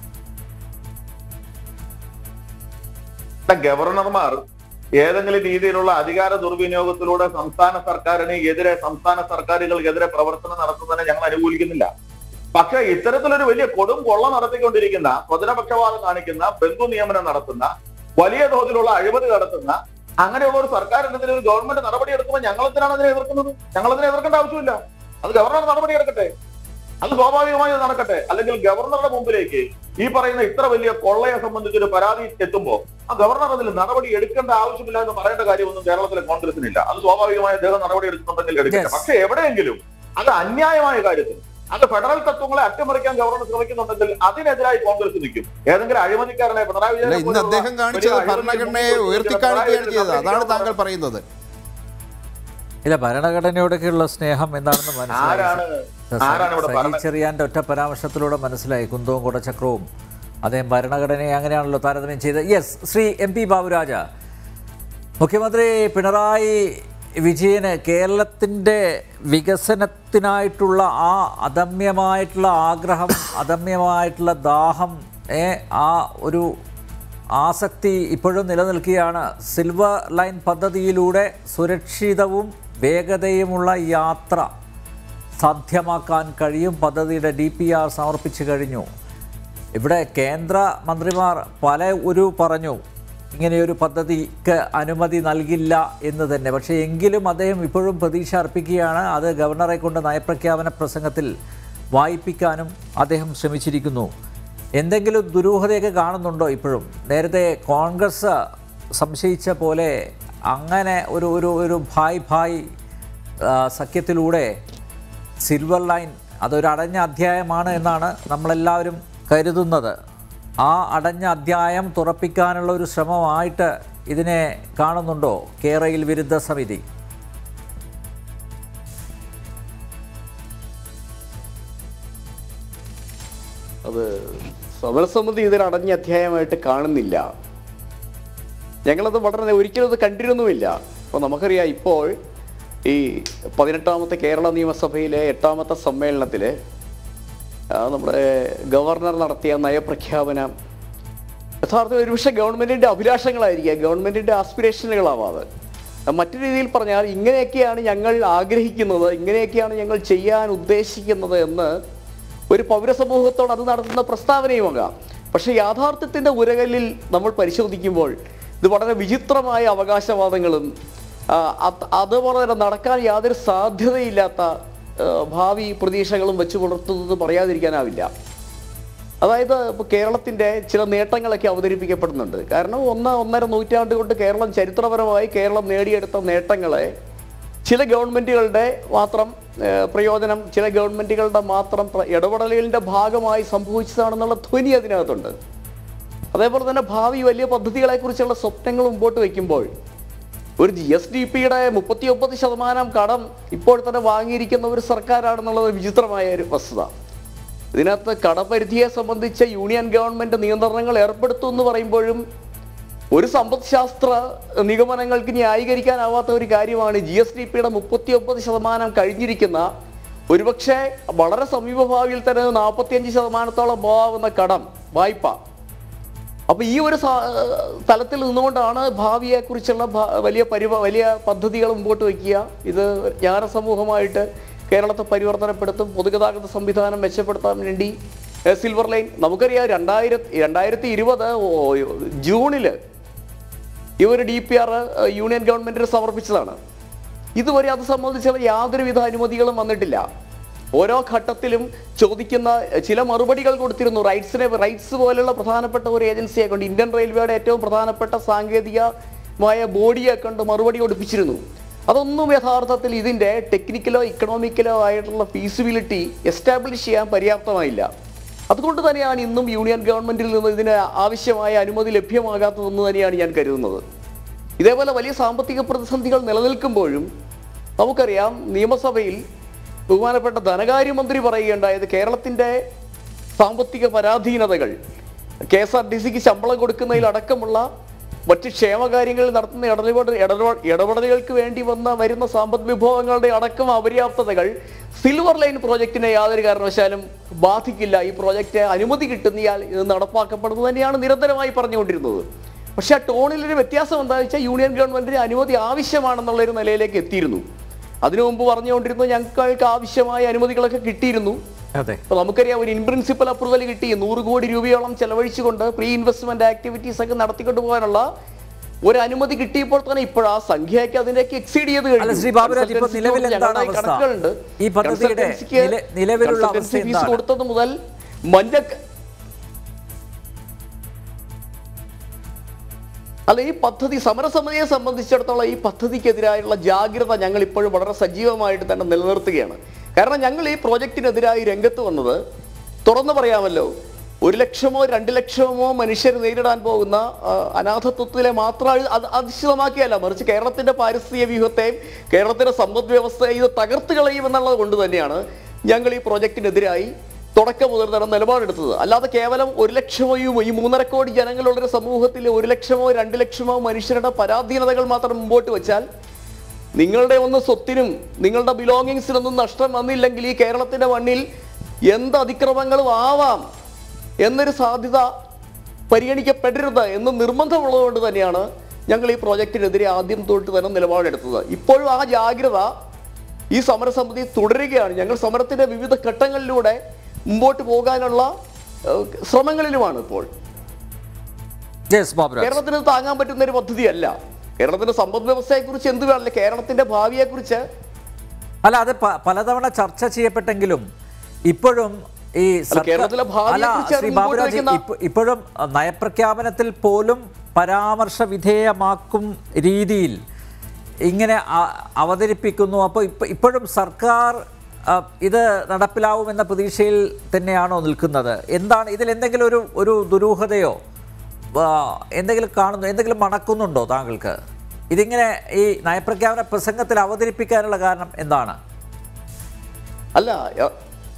ഗവർണർമാർ ഏതെങ്കിലും രീതിയിലുള്ള അധികാര ദുർവിനിയോഗത്തിലൂടെ സംസ്ഥാന സർക്കാരിന് എതിരെ സംസ്ഥാന സർക്കാരുകൾക്കെതിരെ പ്രവർത്തനം നടത്തുന്നതിനെ ഞങ്ങൾ അനുകൂലിക്കുന്നില്ല പക്ഷെ ഇത്തരത്തിലൊരു വലിയ കൊടും കൊള്ള നടത്തിക്കൊണ്ടിരിക്കുന്ന സ്വജനപക്ഷപാതം കാണിക്കുന്ന ബന്ധു നിയമനം നടത്തുന്ന വലിയ തോതിലുള്ള അഴിമതി നടത്തുന്ന അങ്ങനെയുള്ള ഒരു സർക്കാരിനെതിരെ ഒരു ഗവൺമെന്റ് നടപടി എടുക്കുമ്പോൾ ഞങ്ങൾ എന്തിനാണ് അതിനെ എതിർക്കുന്നത് ഞങ്ങൾ അതിനെ എതിർക്കേണ്ട ആവശ്യമില്ല അത് ഗവർണർ നടപടി എടുക്കട്ടെ അത് സ്വാഭാവികമായി അത് നടക്കട്ടെ അല്ലെങ്കിൽ ഗവർണറുടെ മുമ്പിലേക്ക് ഈ പറയുന്ന ഇത്ര വലിയ കൊള്ളയെ സംബന്ധിച്ച് ഒരു പരാതി എത്തുമ്പോൾ ആ ഗവർണർ അതിൽ നടപടി എടുക്കേണ്ട ആവശ്യമില്ല എന്ന് പറയേണ്ട കാര്യമൊന്നും കേരളത്തിലെ കോൺഗ്രസിനില്ല അത് സ്വാഭാവികമായി അദ്ദേഹം നടപടി എടുക്കുന്നുണ്ടെങ്കിൽ എടുക്കട്ടെ Yes. പക്ഷെ എവിടെയെങ്കിലും അത് അന്യായമായ കാര്യത്തിൽ അത് ഫെഡറൽ തത്വങ്ങളെ അട്ടിമറിക്കാൻ ഗവർണർ ശ്രമിക്കുന്നുണ്ടെങ്കിൽ അതിനെതിരായി കോൺഗ്രസ് നിൽക്കും ഏതെങ്കിലും അഴിമതിക്കാരനെ പിണറായി അല്ല വിജയനെ ഇന്ന് പോലുള്ള അദ്ദേഹം കാണിച്ചത് വലിയ അഴിമതി ഭരണഘടനയെ മുന്നിൽ ഉയർത്തിക്കാണിക്കുകയാണ് പിണറായി ചെയ്തത് അതാണ് താങ്കൾ വിജയനെ പറയുന്നത് ഇല്ല ഭരണഘടനയോടൊക്കെയുള്ള സ്നേഹം എന്താണെന്ന് ആരാണ് മനസ്സിലായി ആരാണ് ഇവിടെ സജി ഭരണ ചെറിയാൻ്റെ ഒറ്റ പരാമർശത്തിലൂടെ മനസ്സിലായി കുന്തവും കുടച്ചക്രവും അദ്ദേഹം ഭരണഘടനയെ അങ്ങനെയാണല്ലോ താരതമ്യം ചെയ്തത് yes Shri M P Baburaja മുഖ്യമന്ത്രി പിണറായി വിജയന് കേരളത്തിൻ്റെ വികസനത്തിനായിട്ടുള്ള ആ അദമ്യമായിട്ടുള്ള ആഗ്രഹം അദമ്യമായിട്ടുള്ള ദാഹം ഏ, ആ ഒരു ആസക്തി ഇപ്പോഴും നിലനിൽക്കുകയാണ് സിൽവർ ലൈൻ പദ്ധതിയിലൂടെ സുരക്ഷിതവും വേഗതയുമുള്ള യാത്ര സാധ്യമാക്കാൻ കഴിയും പദ്ധതിയുടെ ഡി പി ആർ സമർപ്പിച്ചു കഴിഞ്ഞു ഇവിടെ കേന്ദ്ര മന്ത്രിമാർ പല ഒരു പറഞ്ഞു ഇങ്ങനെയൊരു പദ്ധതിക്ക് അനുമതി നൽകില്ല എന്ന് തന്നെ പക്ഷേ എങ്കിലും അദ്ദേഹം ഇപ്പോഴും പ്രതീക്ഷ അർപ്പിക്കുകയാണ് അത് ഗവർണറെ കൊണ്ട് നയപ്രഖ്യാപന പ്രസംഗത്തിൽ വായിപ്പിക്കാനും അദ്ദേഹം ശ്രമിച്ചിരിക്കുന്നു എന്തെങ്കിലും ദുരൂഹതയൊക്കെ കാണുന്നുണ്ടോ ഇപ്പോഴും നേരത്തെ കോൺഗ്രസ് സംശയിച്ച പോലെ അങ്ങനെ ഒരു ഒരു ഒരു ഭായ് ഭായ് ആ, സഖ്യത്തിലൂടെ സിൽവർ ലൈൻ അതൊരു അടഞ്ഞ അധ്യായമാണ് എന്നാണ് നമ്മളെല്ലാവരും കരുതുന്നത് ആ അടഞ്ഞ അധ്യായം തുറപ്പിക്കാനുള്ള ഒരു ശ്രമമായിട്ട് ഇതിനെ കാണുന്നുണ്ടോ കേരയിൽ വിരുദ്ധ സമിതി അത് സമരസമിതി ഇതിൽ അടഞ്ഞ അധ്യായമായിട്ട് കാണുന്നില്ല ഞങ്ങളത് വളരെ ഒരിക്കലും അത് കണ്ടിരുന്നുമില്ല അപ്പോൾ നമുക്കറിയാം ഇപ്പോൾ ഈ പതിനെട്ടാമത്തെ കേരള നിയമസഭയിലെ എട്ടാമത്തെ സമ്മേളനത്തിൽ നമ്മുടെ ഗവർണർ നടത്തിയ നയപ്രഖ്യാപനം യഥാർത്ഥത്തിൽ ഒരുപക്ഷെ ഗവൺമെന്റിന്റെ അഭിലാഷങ്ങളായിരിക്കുക ഗവൺമെന്റിന്റെ ആസ്പിറേഷനുകളാവാതെ മറ്റു രീതിയിൽ പറഞ്ഞാൽ ഇങ്ങനെയൊക്കെയാണ് ഞങ്ങൾ ആഗ്രഹിക്കുന്നത് ഇങ്ങനെയൊക്കെയാണ് ഞങ്ങൾ ചെയ്യാൻ ഉദ്ദേശിക്കുന്നത് എന്ന് ഒരു പൗരസമൂഹത്തോട് അത് നടത്തുന്ന പ്രസ്താവനയുമാകാം പക്ഷെ യാഥാർത്ഥ്യത്തിന്റെ ഉരകല്ലിൽ നമ്മൾ പരിശോധിക്കുമ്പോൾ ഇത് വളരെ വിചിത്രമായ അവകാശവാദങ്ങളും ആ, അത് അതുപോലെ തന്നെ നടക്കാൻ യാതൊരു സാധ്യതയില്ലാത്ത ആ, ഭാവി പ്രതീക്ഷകളും വെച്ച് പുലർത്തുന്നത് പറയാതിരിക്കാനാവില്ല അതായത് ഇപ്പോൾ കേരളത്തിൻ്റെ ചില നേട്ടങ്ങളൊക്കെ അവതരിപ്പിക്കപ്പെടുന്നുണ്ട് കാരണം ഒന്ന് ഒന്നര നൂറ്റാണ്ട് കൊണ്ട് കേരളം ചരിത്രപരമായി കേരളം നേടിയെടുത്ത നേട്ടങ്ങളെ ചില ഗവൺമെൻറ്റുകളുടെ മാത്രം ഏഹ്, പ്രയോജനം ചില ഗവൺമെൻറ്റുകളുടെ മാത്രം പ്ര- ഇടപെടലുകളുടെ ഭാഗമായി സംഭവിച്ചതാണെന്നുള്ള ധ്വനി അതിനകത്തുണ്ട് അതേപോലെ തന്നെ ഭാവി വലിയ പദ്ധതികളെക്കുറിച്ചുള്ള സ്വപ്നങ്ങൾ മുമ്പോട്ട് വയ്ക്കുമ്പോൾ ഒരു ജി എസ് ഡി പിയുടെ മുപ്പത്തി ഒമ്പത് ശതമാനം കടം ഇപ്പോൾ തന്നെ വാങ്ങിയിരിക്കുന്ന ഒരു സർക്കാരാണെന്നുള്ളത് വിചിത്രമായ ഒരു വസ്തുത ഇതിനകത്ത് കടപരിധിയെ സംബന്ധിച്ച് യൂണിയൻ ഗവൺമെന്റ് നിയന്ത്രണങ്ങൾ ഏർപ്പെടുത്തും എന്ന് പറയുമ്പോഴും ഒരു സമ്പദ് ശാസ്ത്ര നിഗമനങ്ങൾക്ക് ന്യായീകരിക്കാനാവാത്ത ഒരു കാര്യമാണ് ജി എസ് ഡി പിയുടെ മുപ്പത്തി ഒമ്പത് ശതമാനം കഴിഞ്ഞിരിക്കുന്ന ഒരുപക്ഷെ വളരെ സമീപഭാവിയിൽ തന്നെ നാൽപ്പത്തിയഞ്ച് ശതമാനത്തോളം പോകാവുന്ന കടം വായ്പ അപ്പൊ ഈ ഒരു സാ- തലത്തിൽ നിന്നുകൊണ്ടാണ് ഭാവിയെക്കുറിച്ചുള്ള ഭ- വലിയ പരിവ വലിയ പദ്ധതികൾ മുമ്പോട്ട് വയ്ക്കുക ഇത് ജ്ഞാനസമൂഹമായിട്ട് കേരളത്തെ പരിവർത്തനപ്പെടുത്തും പൊതുഗതാഗത സംവിധാനം മെച്ചപ്പെടുത്താൻ വേണ്ടി ഏഹ്, സിൽവർ ലൈൻ നമുക്കറിയാം രണ്ടായിരത്തി രണ്ടായിരത്തി ഇരുപത് ജൂണില് ഈ ഒരു ഡി പി ആർ യൂണിയൻ ഗവൺമെന്റിന് സമർപ്പിച്ചതാണ് ഇതുവരെ അത് സംബന്ധിച്ചുള്ള യാതൊരുവിധ അനുമതികളും വന്നിട്ടില്ല ഓരോ ഘട്ടത്തിലും ചോദിക്കുന്ന ചില മറുപടികൾ കൊടുത്തിരുന്നു റൈറ്റ്സിനെ റൈറ്റ്സ് പോലുള്ള പ്രധാനപ്പെട്ട ഒരു ഏജൻസിയെ കൊണ്ട് ഇന്ത്യൻ റെയിൽവേയുടെ ഏറ്റവും പ്രധാനപ്പെട്ട സാങ്കേതികമായ ബോഡിയെ കൊണ്ട് മറുപടി കൊടുപ്പിച്ചിരുന്നു അതൊന്നും യഥാർത്ഥത്തിൽ ഇതിൻ്റെ ടെക്നിക്കലോ ഇക്കണോമിക്കലോ ആയിട്ടുള്ള ഫീസിബിലിറ്റി എസ്റ്റാബ്ലിഷ് ചെയ്യാൻ പര്യാപ്തമായില്ല അതുകൊണ്ട് തന്നെയാണ് ഇന്നും യൂണിയൻ ഗവൺമെന്റിൽ നിന്ന് ഇതിന് ആവശ്യമായ അനുമതി ലഭ്യമാകാത്തതെന്ന് തന്നെയാണ് ഞാൻ കരുതുന്നത് ഇതേപോലെ വലിയ സാമ്പത്തിക പ്രതിസന്ധികൾ നിലനിൽക്കുമ്പോഴും നമുക്കറിയാം നിയമസഭയിൽ ബഹുമാനപ്പെട്ട ധനകാര്യമന്ത്രി പറയുകയുണ്ടായത് കേരളത്തിൻ്റെ സാമ്പത്തിക പരാധീനതകൾ കെ എസ് ആർ ടി സിക്ക് ശമ്പളം കൊടുക്കുന്നതിലടക്കമുള്ള മറ്റ് ക്ഷേമകാര്യങ്ങളിൽ നടത്തുന്ന ഇടപെട ഇടപെട- ഇടപെടലുകൾക്ക് വേണ്ടി വന്ന വരുന്ന സമ്പദ് വിഭവങ്ങളുടെ അടക്കം അപര്യാപ്തതകൾ സിൽവർ ലൈൻ പ്രോജക്റ്റിനെ യാതൊരു കാരണവശാലും ബാധിക്കില്ല ഈ പ്രോജക്റ്റ് അനുമതി കിട്ടുന്നയാൾ ഇത് നടപ്പാക്കപ്പെടുന്നത് തന്നെയാണ് നിരന്തരമായി പറഞ്ഞുകൊണ്ടിരുന്നത് പക്ഷെ ആ ടോണിൽ ഒരു വ്യത്യാസം എന്താണെന്ന് വെച്ചാൽ യൂണിയൻ ഗവൺമെന്റിന് അനുമതി ആവശ്യമാണെന്നുള്ള ഒരു നിലയിലേക്ക് എത്തിയിരുന്നു അതിനു മുമ്പ് പറഞ്ഞുകൊണ്ടിരുന്നത് ഞങ്ങൾക്ക് ആവശ്യമായ അനുമതികളൊക്കെ കിട്ടിയിരുന്നു അതെ അപ്പൊ നമുക്കറിയാം ഒരു ഇൻ പ്രിൻസിപ്പൽ അപ്രൂവൽ കിട്ടി നൂറ് കോടി രൂപയോളം ചെലവഴിച്ചുകൊണ്ട് പ്രീ ഇൻവെസ്റ്റ്മെന്റ് ആക്ടിവിറ്റീസ് ഒക്കെ നടത്തിക്കൊണ്ട് പോകാനുള്ള ഒരു അനുമതി കിട്ടിയപ്പോൾ തന്നെ ഇപ്പോൾ ആ സംഖ്യയൊക്കെ അതിലേക്ക് എക്സീഡ് ചെയ്ത് അല്ല, ശ്രീ ബാബുരാജ്, ഇപ്പോൾ Consultancy നിലവിൽ എന്താണ് ഞങ്ങളുടെ അവസ്ഥ? കണക്കുകളുണ്ട്. ഈ പദ്ധതിയുടെ Consultancy-ക്ക് നില- നിലവിലുള്ള അവസ്ഥ consultancy fees എന്താണ്? കൊടുത്തത് മുതൽ മഞ്ഞ അല്ല ഈ പദ്ധതി സമരസമിതിയെ സംബന്ധിച്ചിടത്തോളം ഈ പദ്ധതിക്കെതിരായുള്ള ജാഗ്രത ഞങ്ങൾ ഇപ്പോഴും വളരെ സജീവമായിട്ട് തന്നെ നിലനിർത്തുകയാണ് കാരണം ഞങ്ങൾ ഈ പ്രോജക്റ്റിനെതിരായി രംഗത്ത് വന്നത് തുറന്നു പറയാമല്ലോ ഒരു ലക്ഷമോ രണ്ട് ലക്ഷമോ മനുഷ്യർ നേരിടാൻ പോകുന്ന ആ, അനാഥത്വത്തിലെ മാത്രം അഴി- അത് അധിഷ്ഠിതമാക്കിയല്ല മറിച്ച് കേരളത്തിന്റെ പാരിസ്ഥിതിക വ്യൂഹത്തെയും കേരളത്തിന്റെ സമ്പദ് വ്യവസ്ഥയെ ഇത് തകർത്ത് കളയും എന്നുള്ളത് കൊണ്ട് തന്നെയാണ് ഞങ്ങൾ ഈ പ്രോജക്റ്റിനെതിരായി തുടക്കം മുതൽ തന്നെ നിലപാടെടുത്തത് അല്ലാതെ കേവലം ഒരു ലക്ഷമോ ഈ ഈ മൂന്നര കോടി ജനങ്ങളുള്ള ഒരു സമൂഹത്തിൽ ഒരു ലക്ഷമോ രണ്ട് ലക്ഷമോ മനുഷ്യരുടെ പരാധീനതകൾ മാത്രം മുമ്പോട്ട് വെച്ചാൽ നിങ്ങളുടെ ഒന്ന് സ്വത്തിനും നിങ്ങളുടെ ബിലോങ്ങിങ്സിനൊന്നും നഷ്ടം വന്നില്ലെങ്കിൽ ഈ കേരളത്തിന്റെ മണ്ണിൽ എന്ത് അതിക്രമങ്ങളും ആവാം എന്നൊരു സാധ്യത പരിഗണിക്കപ്പെടരുത് എന്ന് നിർബന്ധമുള്ളതുകൊണ്ട് തന്നെയാണ് ഞങ്ങൾ ഈ പ്രോജക്റ്റിനെതിരെ ആദ്യം തൊട്ട് തന്നെ നിലപാടെടുത്തത് ഇപ്പോഴും ആ ജാഗ്രത ഈ സമരസമിതി തുടരുകയാണ് ഞങ്ങൾ സമരത്തിന്റെ വിവിധ ഘട്ടങ്ങളിലൂടെ മുമ്പോട്ട് പോകാനുള്ള ഏഹ്, ശ്രമങ്ങളിലുമാണ് ഇപ്പോൾ ജയസ് ബാബുരാജ് കേരളത്തിന് ഇത് താങ്ങാൻ പറ്റുന്ന ഒരു പദ്ധതിയല്ല കേരളത്തിന്റെ സമ്പദ് വ്യവസ്ഥയെ കുറിച്ച് എന്ത് വേണമല്ല കേരളത്തിന്റെ ഭാവിയെ കുറിച്ച് അല്ല അത് പ- പലതവണ ചർച്ച ചെയ്യപ്പെട്ടെങ്കിലും ഇപ്പോഴും ഈ സർക്കാർ- കേരളത്തിലെ ഭാവിയെ അല്ല കുറിച്ച് ശ്രീ അത് മുമ്പോട്ട് ബാബുരാജ് വെക്കുന്ന- ഇപ്പ- ഇപ്പോഴും അഹ്, നയപ്രഖ്യാപനത്തിൽ പോലും പരാമർശ വിധേയമാക്കും രീതിയിൽ ഇങ്ങനെ അ- അവതരിപ്പിക്കുന്നു അപ്പോൾ ഇപ്പ ഇപ്പോഴും സർക്കാർ അഹ്, ഇത് നടപ്പിലാവുമെന്ന പ്രതീക്ഷയിൽ തന്നെയാണോ നിൽക്കുന്നത് എന്താണ് ഇതിൽ എന്തെങ്കിലും ഒരു ഒരു ദുരൂഹതയോ ആ, എന്തെങ്കിലും കാണുന്നു എന്തെങ്കിലും മണക്കുന്നുണ്ടോ താങ്കൾക്ക് ഇതിങ്ങനെ ഈ നയപ്രഖ്യാപന പ്രസംഗത്തിൽ അവതരിപ്പിക്കാനുള്ള കാരണം എന്താണ് അല്ല യ-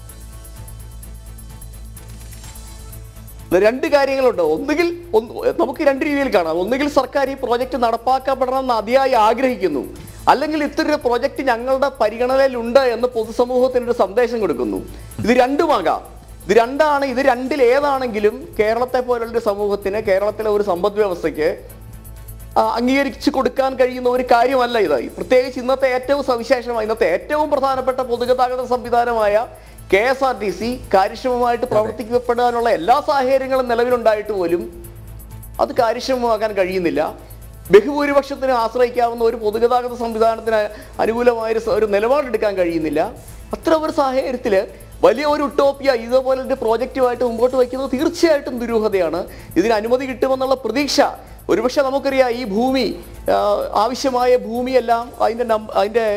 രണ്ട് കാര്യങ്ങളുണ്ട് ഒന്നുകിൽ ഒന്ന് നമുക്ക് രണ്ട് രീതിയിൽ കാണാം ഒന്നുകിൽ സർക്കാർ ഈ പ്രോജക്റ്റ് നടപ്പാക്കപ്പെടണമെന്ന് അതിയായി ആഗ്രഹിക്കുന്നു അല്ലെങ്കിൽ ഇത്തരം പ്രോജക്റ്റ് ഞങ്ങളുടെ പരിഗണനയിലുണ്ട് എന്ന് പൊതുസമൂഹത്തിന് ഒരു സന്ദേശം കൊടുക്കുന്നു ഇത് രണ്ടുമാകാം ഇത് രണ്ടാണ് ഇത് രണ്ടിൽ ഏതാണെങ്കിലും കേരളത്തെ പോലുള്ള ഒരു സമൂഹത്തിന് കേരളത്തിലെ ഒരു സമ്പദ് വ്യവസ്ഥയ്ക്ക് ആ, അംഗീകരിച്ചു കൊടുക്കാൻ കഴിയുന്ന ഒരു കാര്യമല്ല ഇത് പ്രത്യേകിച്ച് ഇന്നത്തെ ഏറ്റവും സവിശേഷമായ ഇന്നത്തെ ഏറ്റവും പ്രധാനപ്പെട്ട പൊതുഗതാഗത സംവിധാനമായ K S R T C കാര്യക്ഷമമായിട്ട് പ്രവർത്തിക്കപ്പെടാനുള്ള എല്ലാ സാഹചര്യങ്ങളും നിലവിലുണ്ടായിട്ട് പോലും അത് കാര്യക്ഷമമാക്കാൻ കഴിയുന്നില്ല ബഹുഭൂരിപക്ഷത്തിന് ആശ്രയിക്കാവുന്ന ഒരു പൊതുഗതാഗത സംവിധാനത്തിന് അനുകൂലമായ ഒരു സ- ഒരു നിലപാടെടുക്കാൻ കഴിയുന്നില്ല അത്ര ഒരു സാഹചര്യത്തിൽ വലിയ ഒരു ഉട്ടോപ്പിയ ഇതുപോലെ ഒരു പ്രോജക്റ്റുമായിട്ട് മുമ്പോട്ട് വയ്ക്കുന്നത് തീർച്ചയായിട്ടും ദുരൂഹതയാണ് ഇതിന് അനുമതി കിട്ടുമെന്നുള്ള പ്രതീക്ഷ ഒരുപക്ഷെ നമുക്കറിയാം ഈ ഭൂമി ആ, ആവശ്യമായ ഭൂമിയെല്ലാം അതിൻ്റെ നം അതിൻ്റെ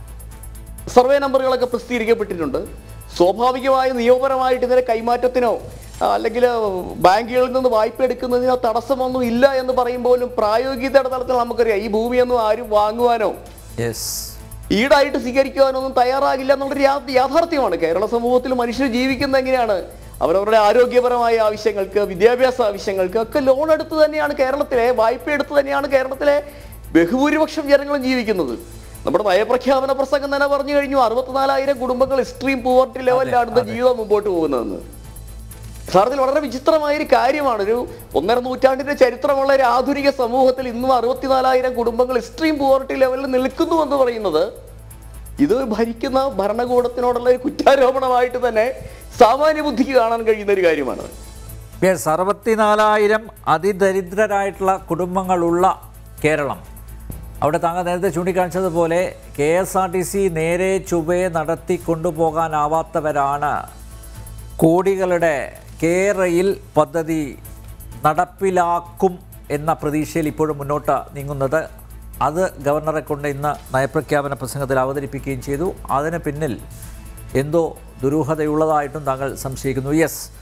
സർവേ നമ്പറുകളൊക്കെ പ്രസിദ്ധീകരിക്കപ്പെട്ടിട്ടുണ്ട് സ്വാഭാവികമായ നിയമപരമായിട്ട് ഇതിന്റെ കൈമാറ്റത്തിനോ ആ, അല്ലെങ്കിൽ ബാങ്കുകളിൽ നിന്ന് വായ്പ എടുക്കുന്നതിനോ തടസ്സമൊന്നും ഇല്ല എന്ന് പറയുമ്പോഴും പ്രായോഗികതയുടെ തലത്തിൽ നമുക്കറിയാം ഈ ഭൂമിയൊന്നും ആരും വാങ്ങുവാനോ യെസ് ഈടായിട്ട് സ്വീകരിക്കുവാനൊന്നും തയ്യാറാകില്ല എന്നുള്ളൊരു യാ- യാഥാർത്ഥ്യമാണ് കേരള സമൂഹത്തിൽ മനുഷ്യർ ജീവിക്കുന്നത് എങ്ങനെയാണ് അവരവരുടെ ആരോഗ്യപരമായ ആവശ്യങ്ങൾക്ക് വിദ്യാഭ്യാസ ആവശ്യങ്ങൾക്ക് ഒക്കെ ലോൺ എടുത്ത് തന്നെയാണ് കേരളത്തിലെ വായ്പ എടുത്ത് തന്നെയാണ് കേരളത്തിലെ ബഹുഭൂരിപക്ഷം ജനങ്ങളും ജീവിക്കുന്നത് നമ്മുടെ നയപ്രഖ്യാപന പ്രസംഗം തന്നെ പറഞ്ഞു കഴിഞ്ഞു അറുപത്തിനാലായിരം കുടുംബങ്ങൾ എക്സ്ട്രീം പൂവർട്ടി ലെവലിലാണ് ഇന്ന് ജീവിതം മുമ്പോട്ട് പോകുന്നതെന്ന് യഥാർത്ഥത്തിൽ വളരെ വിചിത്രമായ ഒരു കാര്യമാണ് ഒരു ഒന്നര നൂറ്റാണ്ടിന്റെ ചരിത്രമുള്ള ഒരു ആധുനിക സമൂഹത്തിൽ ഇന്നും അറുപത്തിനാലായിരം കുടുംബങ്ങൾ എക്സ്ട്രീം പോവർട്ടി ലെവലിൽ നിൽക്കുന്നു എന്ന് പറയുന്നത് ഇത് ഭരിക്കുന്ന ഭരണകൂടത്തിനോടുള്ള ഒരു കുറ്റാരോപണമായിട്ട് തന്നെ സാമാന്യ ബുദ്ധിക്ക് കാണാൻ കഴിയുന്ന ഒരു കാര്യമാണ് യെസ് അറുപത്തിനാലായിരം അതിദരിദ്രരായിട്ടുള്ള കുടുംബങ്ങളുള്ള കേരളം അവിടെ താങ്കൾ നേരത്തെ ചൂണ്ടിക്കാണിച്ചതുപോലെ K S R T C നേരെ ചുവയെ നടത്തി കൊണ്ടുപോകാനാവാത്തവരാണ് കോടികളുടെ കേരയിൽ പദ്ധതി നടപ്പിലാക്കും എന്ന പ്രതീക്ഷയിൽ ഇപ്പോഴും മുന്നോട്ട് നീങ്ങുന്നത് അത് ഗവർണറെ കൊണ്ട് ഇന്ന് നയപ്രഖ്യാപന പ്രസംഗത്തിൽ അവതരിപ്പിക്കുകയും ചെയ്തു അതിന് പിന്നിൽ എന്തോ ദുരൂഹതയുള്ളതായിട്ടും താങ്കൾ സംശയിക്കുന്നു യെസ്